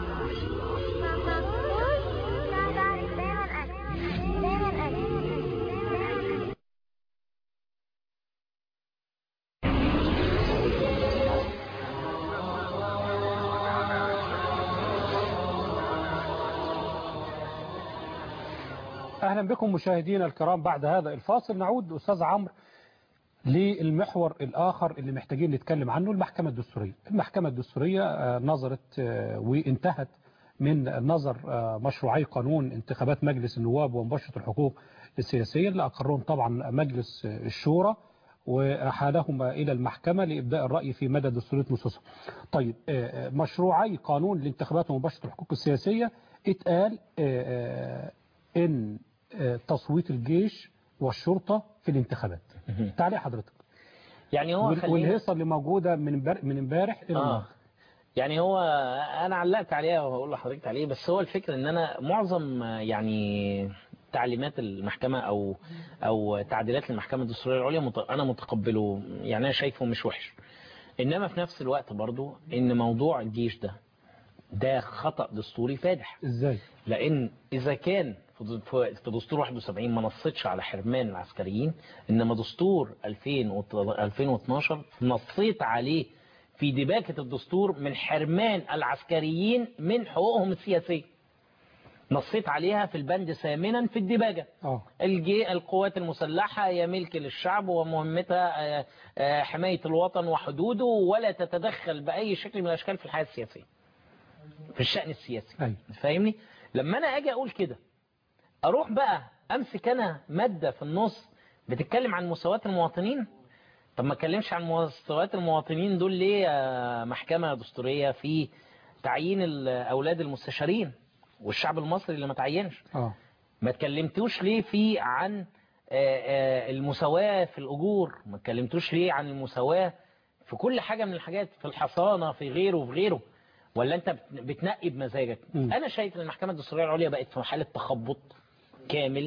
مع كنوز شعرك دايما أجمل دايما أجمل أهلا بكم مشاهدينا الكرام بعد هذا الفاصل نعود أستاذ عمرو للمحور الآخر اللي محتاجين نتكلم عنه المحكمة الدستورية المحكمة الدستورية آه، نظرت آه، وانتهت من نظر آه، مشروعي قانون انتخابات مجلس النواب ومباشرة الحقوق السياسية اللي أقرهم طبعا مجلس آه، الشورى وحالهما إلى المحكمة لإبداء الرأي في مدى دستورية نصوصها طيب آه، آه، مشروعي قانون الانتخابات ومباشرة الحقوق السياسية اتقال آه، آه، إن آه، تصويت الجيش والشرطة في الانتخابات تعالي حضرتك يعني هو وال- خلينا والهيصة اللي موجودة من امبارح من امبارح إلى اه النهارده. يعني هو انا علقت عليها وهقول لحضرتك عليه بس هو الفكره ان انا معظم آه، يعني تعليمات المحكمه او او تعديلات المحكمه الدستوريه العليا مت- انا متقبله يعني انا شايفه مش وحش انما في نفس الوقت برضو ان موضوع الجيش ده ده خطأ دستوري فادح ازاي لان اذا كان في د- في في دستور 71 ما نصتش على حرمان العسكريين انما دستور 2000 وت- 2012 نصيت عليه في في دباكة الدستور من حرمان العسكريين من حقوقهم السياسية نصيت عليها في البند ثامنا في الدباجة اه الجي القوات المسلحة هي ملك للشعب ومهمتها آه، آه، حماية الوطن وحدوده ولا تتدخل بأي شكل من الأشكال في الحياة السياسية في الشأن السياسي أيوة. فاهمني لما أنا أجي أقول كده أروح بقى أمسك أنا مادة في النص بتتكلم عن مساواة المواطنين طب ما اتكلمش عن مساواة المواطنين دول ليه يا محكمة دستورية في تعيين ال- أولاد المستشارين والشعب المصري اللي ما تعينش اه ما اتكلمتوش ليه في عن آه، آه، المساواة في الأجور ما اتكلمتوش ليه عن المساواة في كل حاجة من الحاجات في الحصانة في غيره وفي غيره ولا انت بت- بتنقي بمزاجك مم. انا شايف ان المحكمة الدستورية العليا بقت في حالة تخبط كامل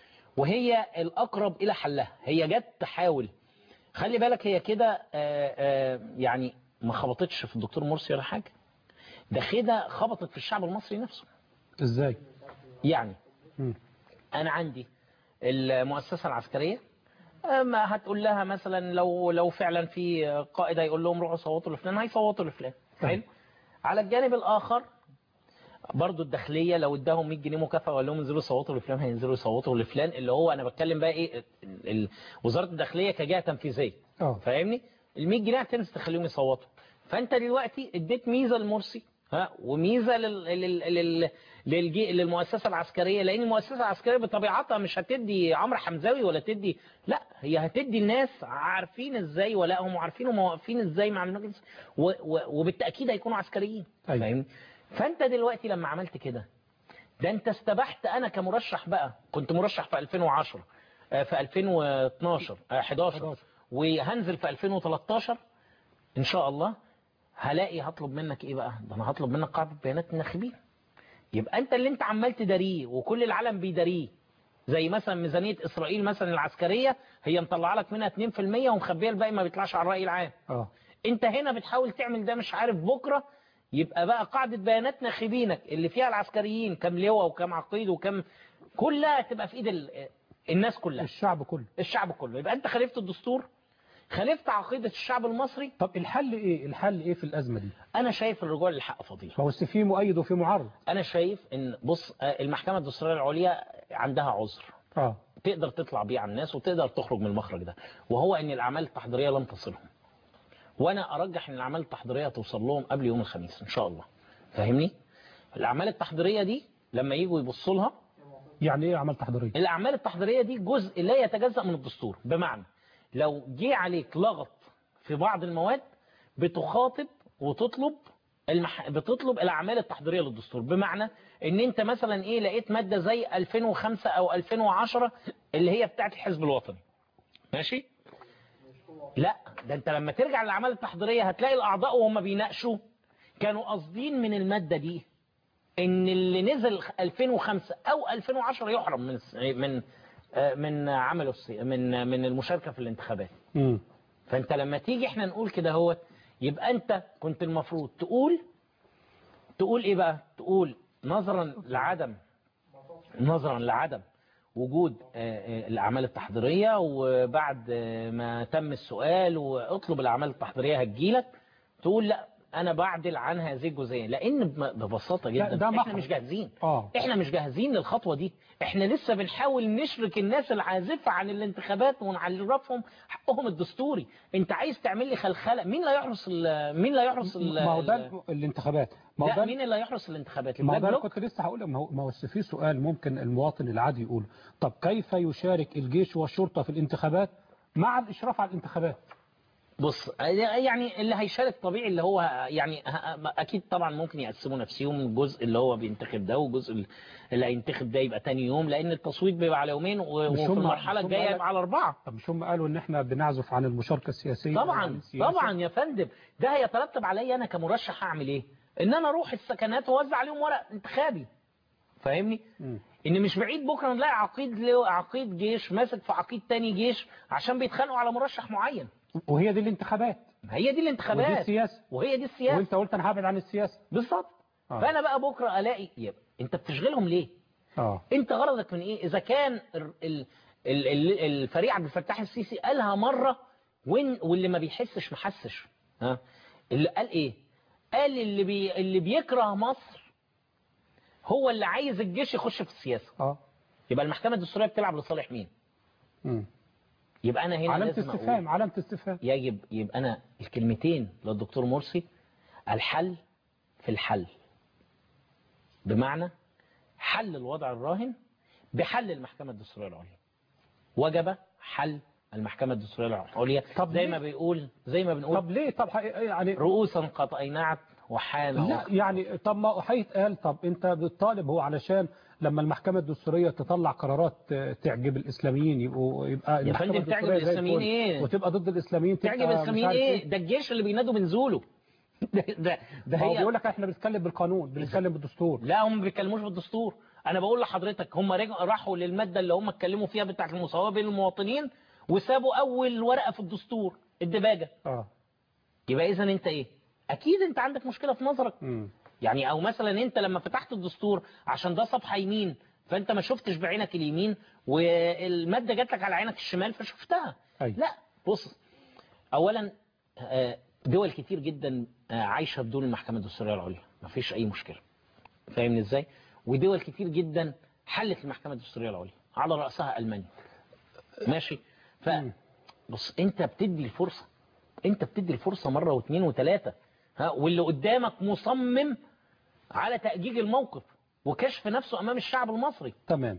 وهي الأقرب إلى حلها هي جت تحاول خلي بالك هي كده آه، آه، يعني ما خبطتش في الدكتور مرسي ولا حاجة ده كده خبطت في الشعب المصري نفسه ازاي يعني مم. انا عندي المؤسسه العسكريه ما هتقول لها مثلا لو لو فعلا في قائد هيقول لهم روحوا صوتوا لفلان هيصوتوا لفلان حلو على الجانب الاخر برضو الداخليه لو اداهم 100 جنيه مكافاه وقال لهم انزلوا صوتوا لفلان هينزلوا يصوتوا لفلان اللي هو انا بتكلم بقى ايه ال- ال- وزاره الداخليه كجهه تنفيذيه اه فاهمني ال 100 جنيه هتنزل تخليهم يصوتوا فانت دلوقتي اديت ميزه لمرسي ها وميزه لل... لل... لل... للجي... للمؤسسه العسكريه لان المؤسسه العسكريه بطبيعتها مش هتدي عمرو حمزاوي ولا تدي لا هي هتدي الناس عارفين ازاي ولائهم وعارفين هم واقفين ازاي مع المجلس و... و... وبالتاكيد هيكونوا عسكريين أيوة. فاهمني فانت دلوقتي لما عملت كده ده انت استبحت انا كمرشح بقى كنت مرشح في 2010 آه، في 2012 آه، 11 وهنزل في 2013 ان شاء الله هلاقي هطلب منك ايه بقى ده انا هطلب منك قاعده بيانات الناخبين يبقى انت اللي انت عمال تداريه وكل العالم بيداريه زي مثلا ميزانيه اسرائيل مثلا العسكريه هي مطلعه لك منها 2% ومخبيه الباقي ما بيطلعش على الراي العام اه انت هنا بتحاول تعمل ده مش عارف بكره يبقى بقى قاعده بيانات ناخبينك اللي فيها العسكريين كام لواء وكام عقيد وكام كلها تبقى في ايد ال- الناس كلها الشعب كله الشعب كله يبقى انت خالفت الدستور خالفت عقيده الشعب المصري طب الحل ايه الحل ايه في الازمه دي انا شايف الرجوع للحق فضيله ما هو أصل في مؤيد وفي معارض انا شايف ان بص آه، المحكمه الدستوريه العليا عندها عذر اه تقدر تطلع بيه على الناس وتقدر تخرج من المخرج ده وهو ان الاعمال التحضيريه لم تصلهم وانا ارجح ان الاعمال التحضيريه توصل لهم قبل يوم الخميس ان شاء الله فاهمني الاعمال التحضيريه دي لما يجوا يبصوا لها يعني ايه اعمال تحضيريه الاعمال التحضيريه دي جزء لا يتجزا من الدستور بمعنى لو جه عليك لغط في بعض المواد بتخاطب وتطلب المح... بتطلب الاعمال التحضيريه للدستور بمعنى ان انت مثلا ايه لقيت ماده زي 2005 او 2010 اللي هي بتاعت الحزب الوطني ماشي لا ده انت لما ترجع للاعمال التحضيريه هتلاقي الاعضاء وهم بيناقشوا كانوا قاصدين من الماده دي ان اللي نزل 2005 او 2010 يحرم من من آه، من عمله السي- من من المشاركه في الانتخابات امم فانت لما تيجي احنا نقول كده هو يبقى انت كنت المفروض تقول تقول ايه بقى تقول نظرا لعدم نظرا لعدم وجود آه، آه، الاعمال التحضيريه وبعد آه، ما تم السؤال واطلب الاعمال التحضيريه هتجيلك تقول لا انا بعدل عن هذه الجزئيه لان بم- ببساطه لا، جدا ده احنا محض. مش جاهزين اه احنا مش جاهزين للخطوة دي احنا لسه بنحاول نشرك الناس العازفة عن الانتخابات ونعرفهم حقهم الدستوري انت عايز تعمل لي خلخلة مين لا يحرس ال- مين لا يحرس ال- ما هو ده ال- الانتخابات ما هو لا ده مين اللي هيحرس الانتخابات ما هو البلاك ده أنا بلوك كنت لسه هقول ما هو ما هو في سؤال ممكن المواطن العادي يقول طب كيف يشارك الجيش والشرطه في الانتخابات مع الاشراف على الانتخابات بص يعني اللي هيشارك طبيعي اللي هو يعني ه- اكيد طبعا ممكن يقسموا نفسهم الجزء اللي هو بينتخب ده والجزء اللي هينتخب ده يبقى تاني يوم لان التصويت بيبقى على يومين و- مش وفي هم- المرحله مش هم الجايه قالك- يبقى على اربعه طب مش هم قالوا ان احنا بنعزف عن المشاركه السياسيه وعن طبعا السياسة؟ طبعا يا فندم ده هيترتب عليا انا كمرشح هعمل ايه ان انا اروح السكنات واوزع عليهم ورق انتخابي فاهمني مم. ان مش بعيد بكره نلاقي عقيد له- عقيد جيش ماسك في عقيد تاني جيش عشان بيتخانقوا على مرشح معين وهي دي الانتخابات هي دي الانتخابات ودي السياسه وهي دي السياسه وانت قلت انا هبعد عن السياسه بالظبط آه. فانا بقى بكره الاقي يبقى انت بتشغلهم ليه اه انت غرضك من ايه اذا كان ال- ال- ال- ال- الفريق عبد الفتاح السيسي قالها مره وين واللي ما بيحسش ما حسش ها اللي قال ايه قال اللي بي اللي بيكره مصر هو اللي عايز الجيش يخش في السياسه اه يبقى المحكمه الدستوريه بتلعب لصالح مين مم. يبقى انا هنا علامة لازم أقول استفهام علامة استفهام يجب يبقى انا الكلمتين للدكتور مرسي الحل في الحل بمعنى حل الوضع الراهن بحل المحكمة الدستورية العليا وجب حل المحكمة الدستورية العليا طب زي ليه؟ ما بيقول زي ما بنقول طب ليه طب حقيقة يعني رؤوسا قد أينعت وحان لا وقت. يعني طب ما هيتقال طب انت بتطالب هو علشان لما المحكمة الدستورية تطلع قرارات آه، تعجب الإسلاميين يبقوا يبقى المحكمة فندم تعجب الدستورية زي الإسلاميين الفل، إيه؟ وتبقى ضد الإسلاميين تبقى تعجب مش الإسلاميين عارف إيه ده الجيش اللي بينادوا بنزوله ده ده, ده هو هي بيقول لك احنا بنتكلم بالقانون بنتكلم بالدستور لا هم ما بيتكلموش بالدستور انا بقول لحضرتك هم رجع- راحوا للماده اللي هم اتكلموا فيها بتاعه المساواه بين المواطنين وسابوا اول ورقه في الدستور الدباجه اه يبقى اذا انت ايه اكيد انت عندك مشكله في نظرك مم. يعني او مثلا انت لما فتحت الدستور عشان ده صفحه يمين فانت ما شفتش بعينك اليمين والماده جات لك على عينك الشمال فشفتها أيوة. لا بص اولا آه، دول كتير جدا آه، عايشه بدون المحكمه الدستوريه العليا ما فيش اي مشكله فاهمني ازاي ودول كتير جدا حلت المحكمه الدستوريه العليا على راسها المانيا ماشي ف بص انت بتدي الفرصه انت بتدي الفرصه مره واثنين وثلاثه ها واللي قدامك مصمم على تأجيج الموقف وكشف نفسه امام الشعب المصري تمام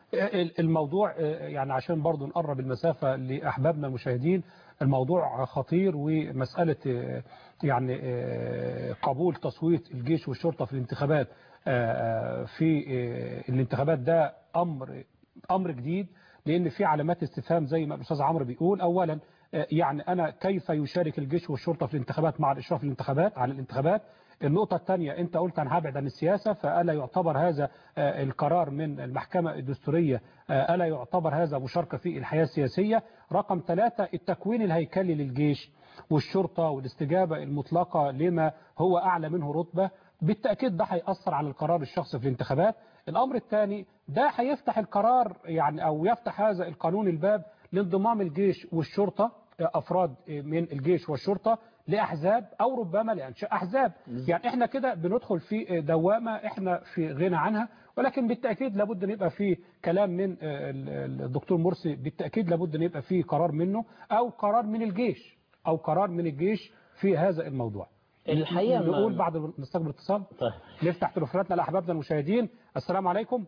ال- الموضوع آه، يعني عشان برضو نقرب المسافة لأحبابنا المشاهدين الموضوع خطير ومسألة آه، يعني آه، قبول تصويت الجيش والشرطة في الانتخابات آه، آه، في آه، الانتخابات ده أمر أمر جديد لأن في علامات استفهام زي ما الأستاذ عمرو بيقول أولا آه، يعني أنا كيف يشارك الجيش والشرطة في الانتخابات مع الإشراف الانتخابات على الانتخابات النقطة الثانية أنت قلت أنا هبعد عن السياسة فألا يعتبر هذا آه، القرار من المحكمة الدستورية آه، ألا يعتبر هذا مشاركة في الحياة السياسية رقم ثلاثة التكوين الهيكلي للجيش والشرطة والاستجابة المطلقة لما هو أعلى منه رتبة بالتأكيد ده هيأثر على القرار الشخصي في الانتخابات الأمر الثاني ده هيفتح القرار يعني أو يفتح هذا القانون الباب لانضمام الجيش والشرطة آه، أفراد آه، من الجيش والشرطة لأحزاب أو ربما لإنشاء أحزاب يعني إحنا كده بندخل في دوامة إحنا في غنى عنها ولكن بالتأكيد لابد أن يبقى في كلام من آه، ال- ال- الدكتور مرسي بالتأكيد لابد أن يبقى في قرار منه أو قرار من الجيش أو قرار من الجيش في هذا الموضوع الحقيقة ما- نقول بعد ما نستقبل اتصال طيب نفتح تليفوناتنا لأحبابنا المشاهدين السلام عليكم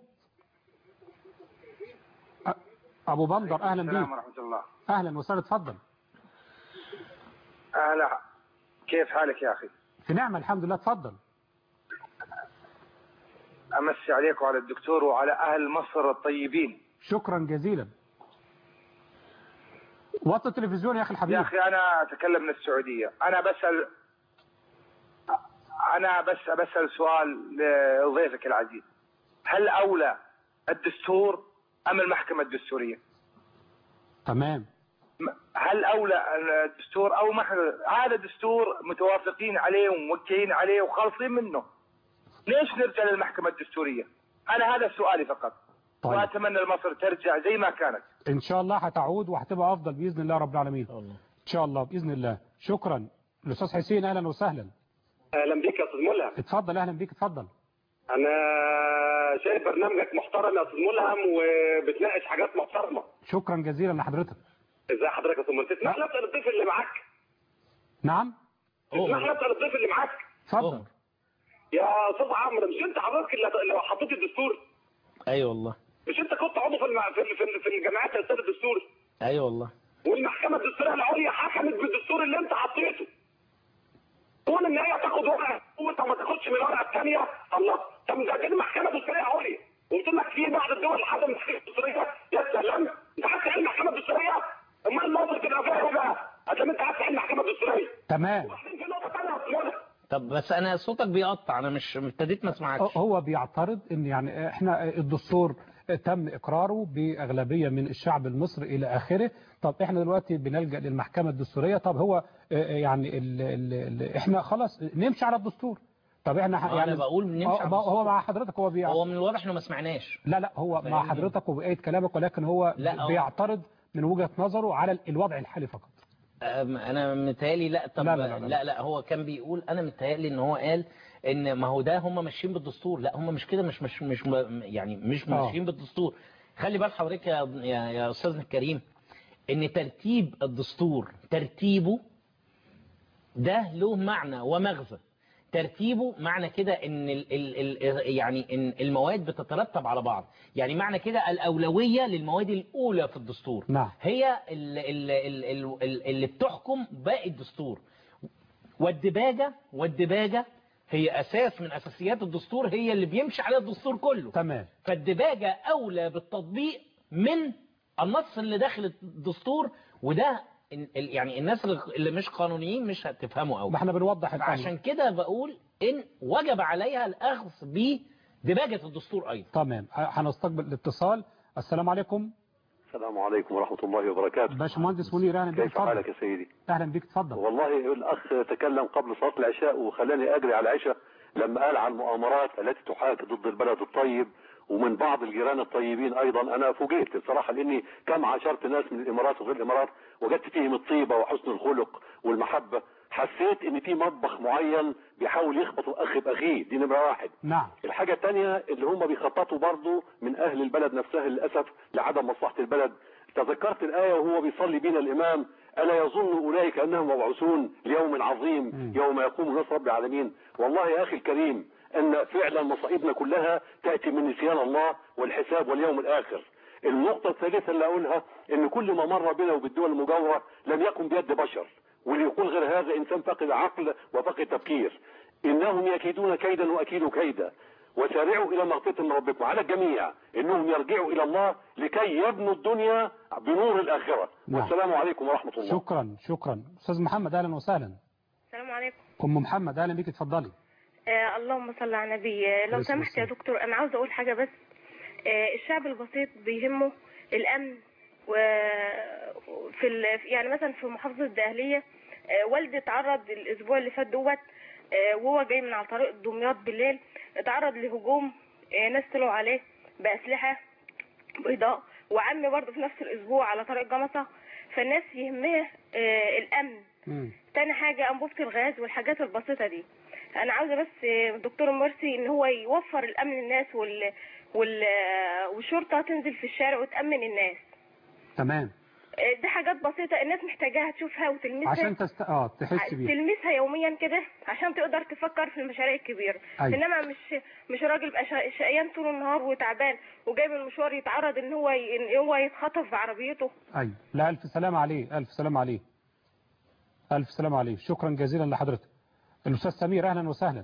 أ- أبو بندر أهلا بيك السلام ورحمة الله أهلا وسهلا اتفضل أهلا كيف حالك يا أخي في نعمة الحمد لله اتفضل أمسي عليك وعلى الدكتور وعلى أهل مصر الطيبين شكرا جزيلا وطي التلفزيون يا أخي الحبيب يا أخي أنا أتكلم من السعودية أنا بسأل أنا بس بسأل سؤال لضيفك العزيز هل أولى الدستور أم المحكمة الدستورية تمام م- هل أولى الدستور أو محكمة هذا دستور متوافقين عليه وموكلين عليه وخالصين منه ليش نرجع للمحكمة الدستورية أنا هذا سؤالي فقط طيب. وأتمنى لمصر ترجع زي ما كانت إن شاء الله هتعود وهتبقى أفضل بإذن الله رب العالمين إن شاء الله بإذن الله شكرا الأستاذ حسين أهلا وسهلا اهلا بيك يا استاذ ملهم اتفضل أهلا بيك اتفضل انا شايف برنامجك محترم يا استاذ ملهم وبتناقش حاجات محترمه شكرا جزيلا لحضرتك ازي حضرتك يا استاذ ملهم تسمح لي اسال الضيف اللي معاك نعم تسمح لي اسال الضيف اللي معاك اتفضل يا استاذ عمرو مش انت حضرتك اللي اللي حطيت الدستور ايوه والله مش انت كنت عضو في الم... في, في, في الجامعات يا استاذ الدستور ايوه والله والمحكمه الدستوريه العليا حكمت بالدستور اللي انت حطيته كون ان هي تاخد ورقه وانت ما تاخدش من الورقه الثانيه الله طب ده كده محكمه دستوريه عليا وقلت لك في بعض الدول اللي حصل محكمه دستوريه يا سلام انت عايز تعمل محكمه دستوريه امال مصر تبقى فيها ايه بقى؟ عشان انت عايز تعمل محكمه دستوريه تمام في نقطه ثانيه يا أستاذ ملهم. طب بس انا صوتك بيقطع انا مش ابتديت ما اسمعكش هو بيعترض ان يعني احنا الدستور تم اقراره باغلبيه من الشعب المصري الى اخره طب احنا دلوقتي بنلجا للمحكمه الدستوريه طب هو آه، يعني ال ال ال احنا خلاص نمشي على الدستور طب احنا ح- ما يعني أنا بقول نمشي آه، على ما هو الدستور. مع حضرتك هو بيع... هو من الواضح انه ما سمعناش لا لا هو مع فاهمني؟ حضرتك وبقيه كلامك ولكن هو لا، هو- بيعترض من وجهه نظره على الوضع الحالي فقط أم، انا متهيألي لا طب لا لا لا لا, لا لا, لا. هو كان بيقول انا متهيألي ان هو قال ان ما هو ده هم ماشيين بالدستور لا هم مش كده مش مش مش م- يعني مش آه. ماشيين بالدستور خلي بال حضرتك يا يا, يا استاذنا الكريم ان ترتيب الدستور ترتيبه ده له معنى ومغزى ترتيبه معنى كده ان ال ال ال يعني ان المواد بتترتب على بعض يعني معنى كده الاولويه للمواد الاولى في الدستور نعم. هي ال- ال- ال- ال- ال- اللي بتحكم باقي الدستور والدباجه والدباجه هي اساس من اساسيات الدستور هي اللي بيمشي عليها الدستور كله تمام فالدباجة أولى بالتطبيق من النص اللي داخل الدستور وده ال- ال- يعني الناس اللي- اللي مش قانونيين مش هتفهموا قوي ما احنا بنوضح الامر عشان كده بقول إن وجب عليها الأخذ بدباجة الدستور أيضا تمام ه- هنستقبل الاتصال السلام عليكم السلام عليكم ورحمة الله وبركاته باشمهندس منير اهلا بيك كيف اتفضل حالك يا سيدي اهلا بيك اتفضل والله الأخ تكلم قبل صلاة العشاء وخلاني أجري على العشاء لما قال عن المؤامرات التي تحاك ضد البلد الطيب ومن بعض الجيران الطيبين أيضا أنا فوجئت بصراحة لأني كم عاشرت ناس من الإمارات وغير الإمارات وجدت فيهم الطيبة وحسن الخلق والمحبة حسيت ان في مطبخ معين بيحاول يخبط الاخ باخيه دي نمره واحد نعم الحاجة الثانية اللي هم بيخططوا برضو من أهل البلد نفسها للأسف لعدم مصلحة البلد تذكرت الآية وهو بيصلي بنا الإمام ألا يظن أولئك أنهم مبعوثون ليوم عظيم يوم يقوم الناس رب العالمين والله يا أخي الكريم أن فعلا مصائبنا كلها تأتي من نسيان الله والحساب واليوم الآخر النقطة الثالثة اللي أقولها أن كل ما مر بنا وبالدول المجاورة لم يكن بيد بشر واللي يقول غير هذا إنسان فاقد عقل وفاقد تفكير إنهم يكيدون كيدا وأكيد كيدا وسارعوا إلى مغفرة من ربكم على الجميع إنهم يرجعوا إلى الله لكي يبنوا الدنيا بنور الآخرة نعم. والسلام عليكم ورحمة الله شكرا شكرا استاذ محمد اهلا وسهلا السلام عليكم ام محمد اهلا بيك اتفضلي آه اللهم صل على النبي آه، لو عليه الصلاة سمحت يا دكتور انا عاوزه اقول حاجه بس آه الشعب البسيط بيهمه الامن وفي ال... يعني مثلا في محافظه الدقهليه آه والدي اتعرض الاسبوع اللي فات دوت آه وهو جاي من على طريق دمياط بالليل اتعرض لهجوم آه ناس طلعوا عليه باسلحه بيضاء وعمي برضه في نفس الاسبوع على طريق جمصه فالناس يهمها آه الامن تاني حاجة أنبوبة الغاز والحاجات البسيطة دي أنا عاوزة بس آه، دكتور مرسي إن هو يوفر الأمن للناس وال... وال... آه، والشرطة تنزل في الشارع وتأمن الناس تمام آه، دي حاجات بسيطة الناس محتاجاها تشوفها وتلمسها عشان تست... اه تحس بيه تلمسها يوميا كده عشان تقدر تفكر في المشاريع الكبيرة أيوة. انما مش مش راجل يبقى شا- شقيان طول النهار وتعبان وجاي من المشوار يتعرض ان هو ي... ان هو يتخطف بعربيته ايوه لا الف سلام عليه الف سلام عليه الف سلام عليه شكرا جزيلا لحضرتك الاستاذ سمير اهلا وسهلا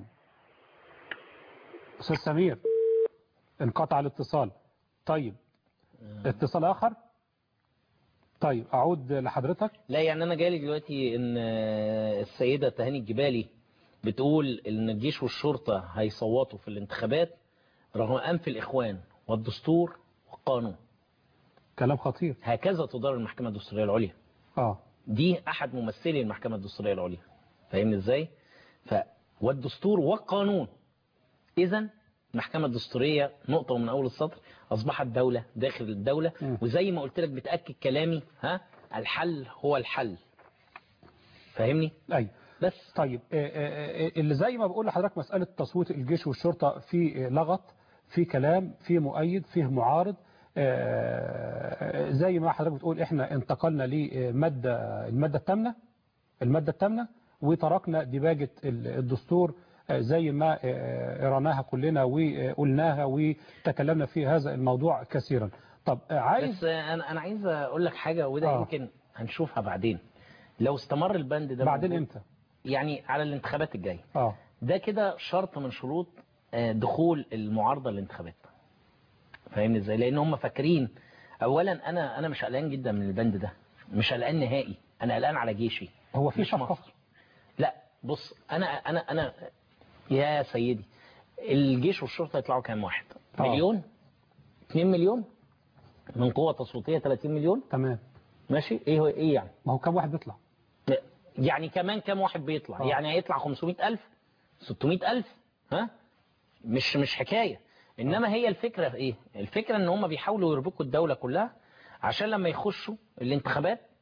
استاذ سمير انقطع الاتصال طيب اتصال اخر طيب اعود لحضرتك لا يعني انا جالي دلوقتي ان آه، السيدة تهاني الجبالي بتقول ان الجيش والشرطة هيصوتوا في الانتخابات رغم انف الاخوان والدستور والقانون كلام خطير هكذا تدار المحكمة الدستورية العليا اه دي احد ممثلي المحكمة الدستورية العليا فاهمني ازاي ف والدستور والقانون اذا المحكمة الدستورية نقطة من اول السطر اصبحت دولة داخل الدولة وزي ما قلت لك بتأكد كلامي ها الحل هو الحل فاهمني ايوه بس طيب آه، آه، آه، اللي زي ما بقول لحضرتك مسألة تصويت الجيش والشرطة في آه، لغط في كلام في مؤيد فيه معارض آه، زي ما حضرتك بتقول احنا انتقلنا لمادة المادة الثامنة المادة الثامنة وتركنا ديباجة ال- الدستور آه، زي ما آه، رناها كلنا وقلناها وتكلمنا في هذا الموضوع كثيرا طب آه، عايز بس انا انا عايز اقول لك حاجة وده آه. يمكن هنشوفها بعدين لو استمر البند ده بعدين موجود، امتى يعني على الانتخابات الجاية اه ده كده شرط من شروط آه، دخول المعارضة للانتخابات فاهمني ازاي لان هم فاكرين اولا انا انا مش قلقان جدا من البند ده مش قلقان نهائي انا قلقان على جيشي هو في مش صفقة مصر. لا بص انا انا انا يا سيدي الجيش والشرطه يطلعوا كام واحد آه. مليون 2 مليون من قوه تصويتيه 30 مليون تمام ماشي ايه هو ايه يعني ما هو كام واحد بيطلع يعني كمان كام واحد بيطلع آه. يعني هيطلع 500000 600000 ها مش مش حكايه انما هي الفكره في ايه الفكره ان هم بيحاولوا يربكوا الدوله كلها عشان لما يخشوا الانتخابات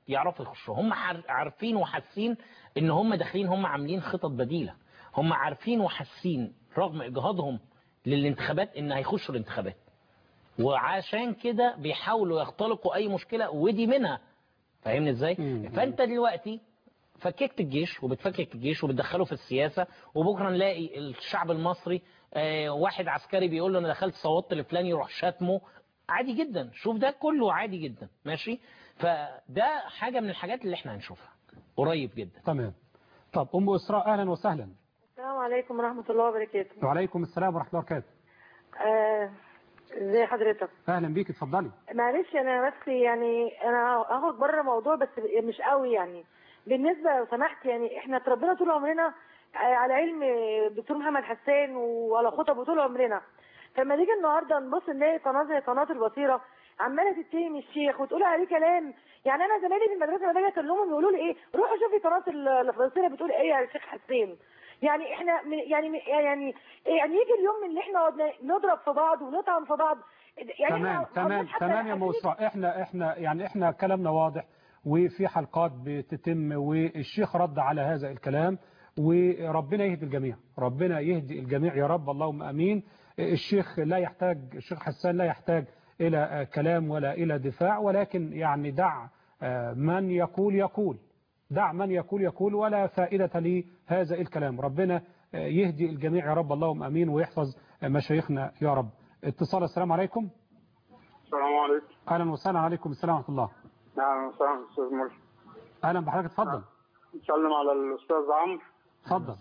يعرفوا يخشوا هم عار- عارفين وحاسين ان هم داخلين هم عاملين خطط بديله هم عارفين وحاسين رغم اجهاضهم للانتخابات ان هيخشوا الانتخابات وعشان كده بيحاولوا يختلقوا اي مشكله ودي منها فاهمني ازاي فانت دلوقتي فككت الجيش وبتفكك الجيش وبتدخله في السياسه وبكره نلاقي الشعب المصري آه، واحد عسكري بيقول له انا دخلت صوتت لفلان يروح شاتمه عادي جدا شوف ده كله عادي جدا ماشي فده حاجه من الحاجات اللي احنا هنشوفها قريب جدا تمام طب ام اسراء اهلا وسهلا السلام عليكم ورحمة الله وبركاته وعليكم السلام ورحمه الله وبركاته آه، ازي حضرتك اهلا بيك اتفضلي معلش انا بس يعني انا هاخد بره الموضوع بس مش قوي يعني بالنسبة لو سمحت يعني احنا اتربينا طول عمرنا على علم دكتور محمد حسان وعلى خطبه طول عمرنا فلما نيجي النهارده نبص نلاقي قناه زي قناه البصيره عماله تتهم الشيخ وتقول عليه كلام يعني انا زمايلي في المدرسه لما باجي اكلمهم يقولوا لي ايه روحوا شوفي قناه ال- البصيره بتقول ايه يا شيخ حسين يعني احنا م- يعني م- يعني يعني يجي اليوم اللي احنا قعدنا نضرب في بعض ونطعن في بعض يعني تمام إحنا تمام عمالين حتى تمام يا ام عايزين- اسراء احنا احنا يعني احنا كلامنا واضح وفي حلقات بتتم والشيخ رد على هذا الكلام وربنا يهدي الجميع ربنا يهدي الجميع يا رب اللهم امين الشيخ لا يحتاج الشيخ حسان لا يحتاج الى آه، كلام ولا الى دفاع ولكن يعني دع آه، من يقول يقول دع من يقول يقول ولا فائدة لهذا الكلام ربنا آه، يهدي الجميع يا رب اللهم امين ويحفظ آه، مشايخنا يا رب اتصال السلام عليكم السلام عليكم اهلا وسهلا عليكم السلام ورحمه الله نعم وسهلا استاذ مرشد اهلا بحضرتك اتفضل نسلم على الاستاذ عمرو اتفضل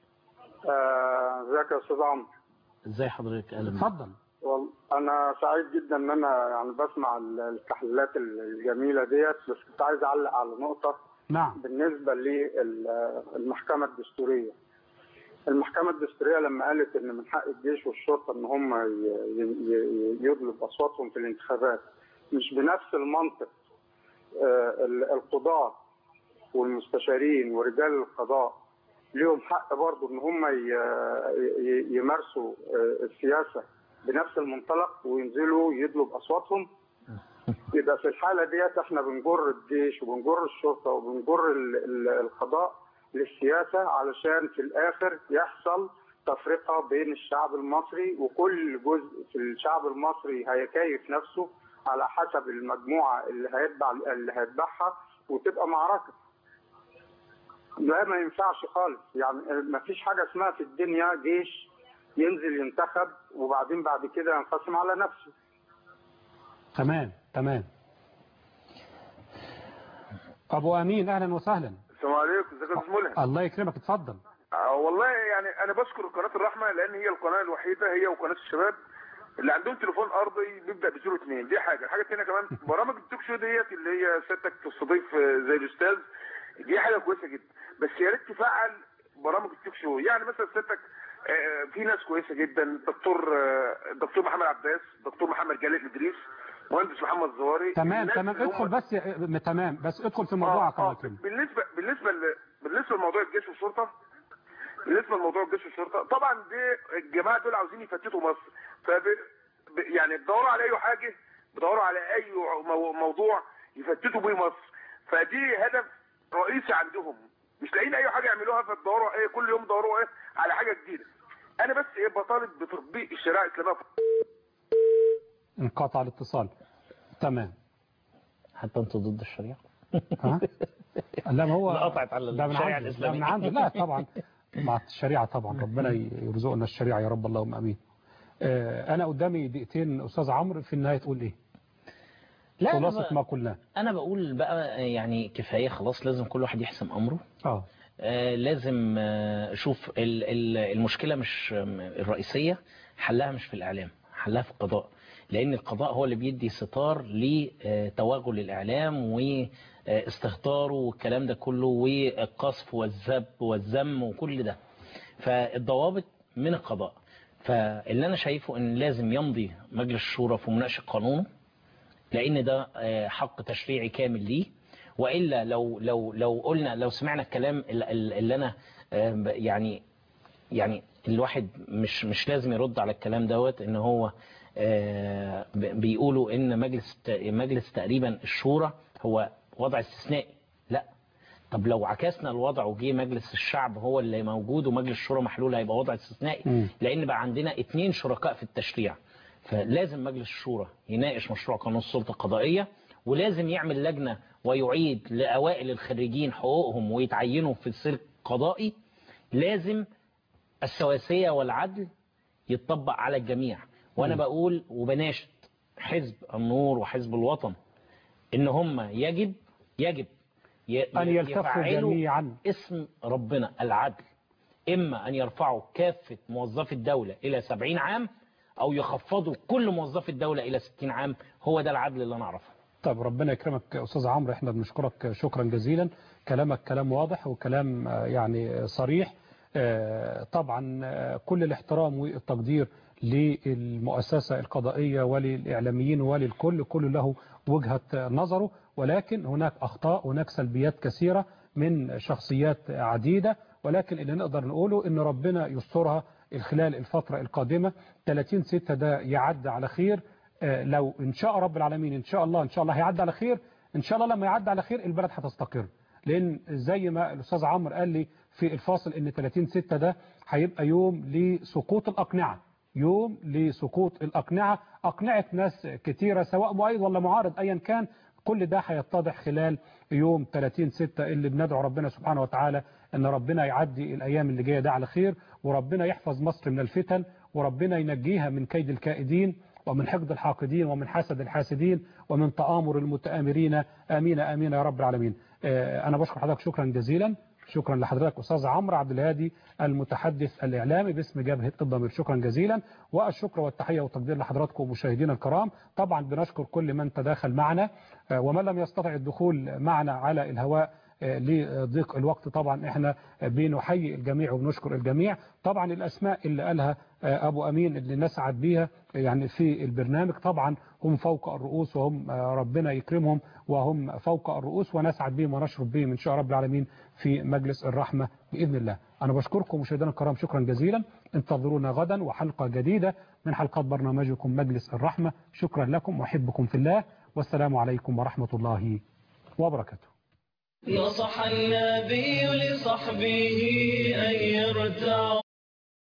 آه، ازيك يا استاذ عمرو ازاي حضرتك اهلا بيك. اتفضل وال- انا سعيد جدا ان انا يعني بسمع ال- التحليلات الجميله ديت بس كنت عايز اعلق على نقطه نعم بالنسبه للمحكمه الدستوريه المحكمه الدستوريه لما قالت ان من حق الجيش والشرطه ان هم ي- ي- ي- يطلب اصواتهم في الانتخابات مش بنفس المنطق آه، ال- القضاه والمستشارين ورجال القضاء ليهم حق برضه ان هم ي- ي- يمارسوا آه، السياسه بنفس المنطلق وينزلوا يطلب اصواتهم يبقى في الحاله ديت احنا بنجر الجيش وبنجر الشرطه وبنجر ال- ال- القضاء للسياسه علشان في الاخر يحصل تفرقه بين الشعب المصري وكل جزء في الشعب المصري هيكيف نفسه على حسب المجموعه اللي هيتبع اللي هيتبعها وتبقى معركه. ده ما ينفعش خالص يعني ما فيش حاجه اسمها في الدنيا جيش ينزل ينتخب وبعدين بعد كده ينقسم على نفسه. تمام تمام ابو امين اهلا وسهلا السلام عليكم ازيك يا استاذ ملهم الله يكرمك اتفضل آه، والله يعني انا بشكر قناه الرحمه لان هي القناه الوحيده هي وقناه الشباب اللي عندهم تليفون ارضي بيبدا ب 02 دي حاجه الحاجه الثانيه كمان برامج التوك شو ديت اللي هي سيادتك تستضيف آه، زي الاستاذ دي حاجه كويسه جدا بس يا ريت تفعل برامج التوك شو يعني مثلا سيادتك آه، في ناس كويسه جدا دكتور آه، دكتور محمد عباس دكتور محمد جلال ادريس مهندس محمد زواري تمام الناس تمام اللي هم- ادخل بس م- تمام بس ادخل في موضوعك الله يكرمك بالنسبه بالنسبه ل... بالنسبه لموضوع الجيش والشرطه بالنسبه لموضوع الجيش والشرطه طبعا دي الجماعه دول عاوزين يفتتوا مصر فب... ب... يعني بيدوروا على اي حاجه بيدوروا على اي مو... موضوع يفتتوا بيه مصر فدي هدف رئيسي عندهم مش لاقيين اي حاجه يعملوها فبيدوروا ايه كل يوم يدوروا ايه على حاجه جديده انا بس ايه بطالب بتطبيق الشريعه الاسلاميه انقطع الاتصال تمام حتى انت ضد الشريعه ها لا ما هو لا، قطعت على ده من الشريعة عنده ده الإسلامية. من عنده لا طبعا مع الشريعة طبعا ربنا يرزقنا الشريعة يا رب اللهم امين آه، انا قدامي دقيقتين استاذ عمرو في النهايه تقول ايه لا أنا خلاصة ب- ما قلناه انا بقول بقى يعني كفايه خلاص لازم كل واحد يحسم امره اه آه، لازم آه، شوف ال- ال- المشكلة مش آم، الرئيسية حلها مش في الإعلام حلها في القضاء لأن القضاء هو اللي بيدي ستار لتوغل الإعلام واستهتاره والكلام ده كله والقصف والذب والذم وكل ده فالضوابط من القضاء فاللي أنا شايفه أن لازم يمضي مجلس الشورى في مناقشة قانونه لان ده آه، حق تشريعي كامل ليه والا لو لو لو قلنا لو سمعنا الكلام ال- ال- اللي انا آه، ب- يعني يعني الواحد مش مش لازم يرد على الكلام دوت ان هو آه، ب- بيقولوا ان مجلس الت- مجلس تقريبا الشورى هو وضع استثنائي لا طب لو عكسنا الوضع وجه مجلس الشعب هو اللي موجود ومجلس الشورى محلول هيبقى وضع استثنائي مم. لان بقى عندنا اتنين شركاء في التشريع فلازم مجلس الشورى يناقش مشروع قانون السلطه القضائيه ولازم يعمل لجنه ويعيد لاوائل الخريجين حقوقهم ويتعينوا في السلك القضائي لازم السواسيه والعدل يتطبق على الجميع وانا مم. بقول وبناشد حزب النور وحزب الوطن ان هم يجب يجب ي- أن يلتفوا يفعلوا جميعا اسم ربنا العدل إما أن يرفعوا كافة موظفي الدولة إلى 70 عام أو يخفضوا كل موظفي الدولة إلى 60 عام هو ده العدل اللي أنا أعرفه طب ربنا يكرمك أستاذ عمرو احنا بنشكرك شكرا جزيلا كلامك كلام واضح وكلام آه، يعني صريح آه، طبعا آه، كل الاحترام والتقدير للمؤسسة القضائية وللإعلاميين وللكل كل له وجهة نظره ولكن هناك أخطاء هناك سلبيات كثيرة من شخصيات عديدة ولكن اللي نقدر نقوله ان ربنا يسترها خلال الفترة القادمة 30 ستة ده يعد على خير آه، لو ان شاء رب العالمين ان شاء الله ان شاء الله هيعدي على خير ان شاء الله لما يعدي على خير البلد هتستقر لان زي ما الاستاذ عمرو قال لي في الفاصل ان 30 6 ده هيبقى يوم لسقوط الاقنعه يوم لسقوط الاقنعه اقنعه ناس كتيره سواء مؤيد ولا معارض ايا كان كل ده هيتضح خلال يوم 30 6 اللي بندعو ربنا سبحانه وتعالى ان ربنا يعدي الايام اللي جايه ده على خير وربنا يحفظ مصر من الفتن وربنا ينجيها من كيد الكائدين ومن حقد الحاقدين ومن حسد الحاسدين ومن تآمر المتآمرين آمين آمين يا رب العالمين آه، أنا بشكر حضرتك شكرا جزيلا شكرا لحضرتك أستاذ عمرو عبد الهادي المتحدث الإعلامي باسم جبهة الضمير شكرا جزيلا والشكر والتحية والتقدير لحضراتكم مشاهدينا الكرام طبعا بنشكر كل من تداخل معنا آه، ومن لم يستطع الدخول معنا على الهواء آه، لضيق الوقت طبعا احنا بنحيي الجميع وبنشكر الجميع طبعا الاسماء اللي قالها آه، ابو امين اللي نسعد بيها يعني في البرنامج طبعا هم فوق الرؤوس وهم آه، ربنا يكرمهم وهم فوق الرؤوس ونسعد بهم ونشرب بهم ان شاء رب العالمين في مجلس الرحمه باذن الله انا بشكركم مشاهدينا الكرام شكرا جزيلا انتظرونا غدا وحلقه جديده من حلقات برنامجكم مجلس الرحمه شكرا لكم واحبكم في الله والسلام عليكم ورحمه الله وبركاته نصح النبي لصحبه أن يرتعوا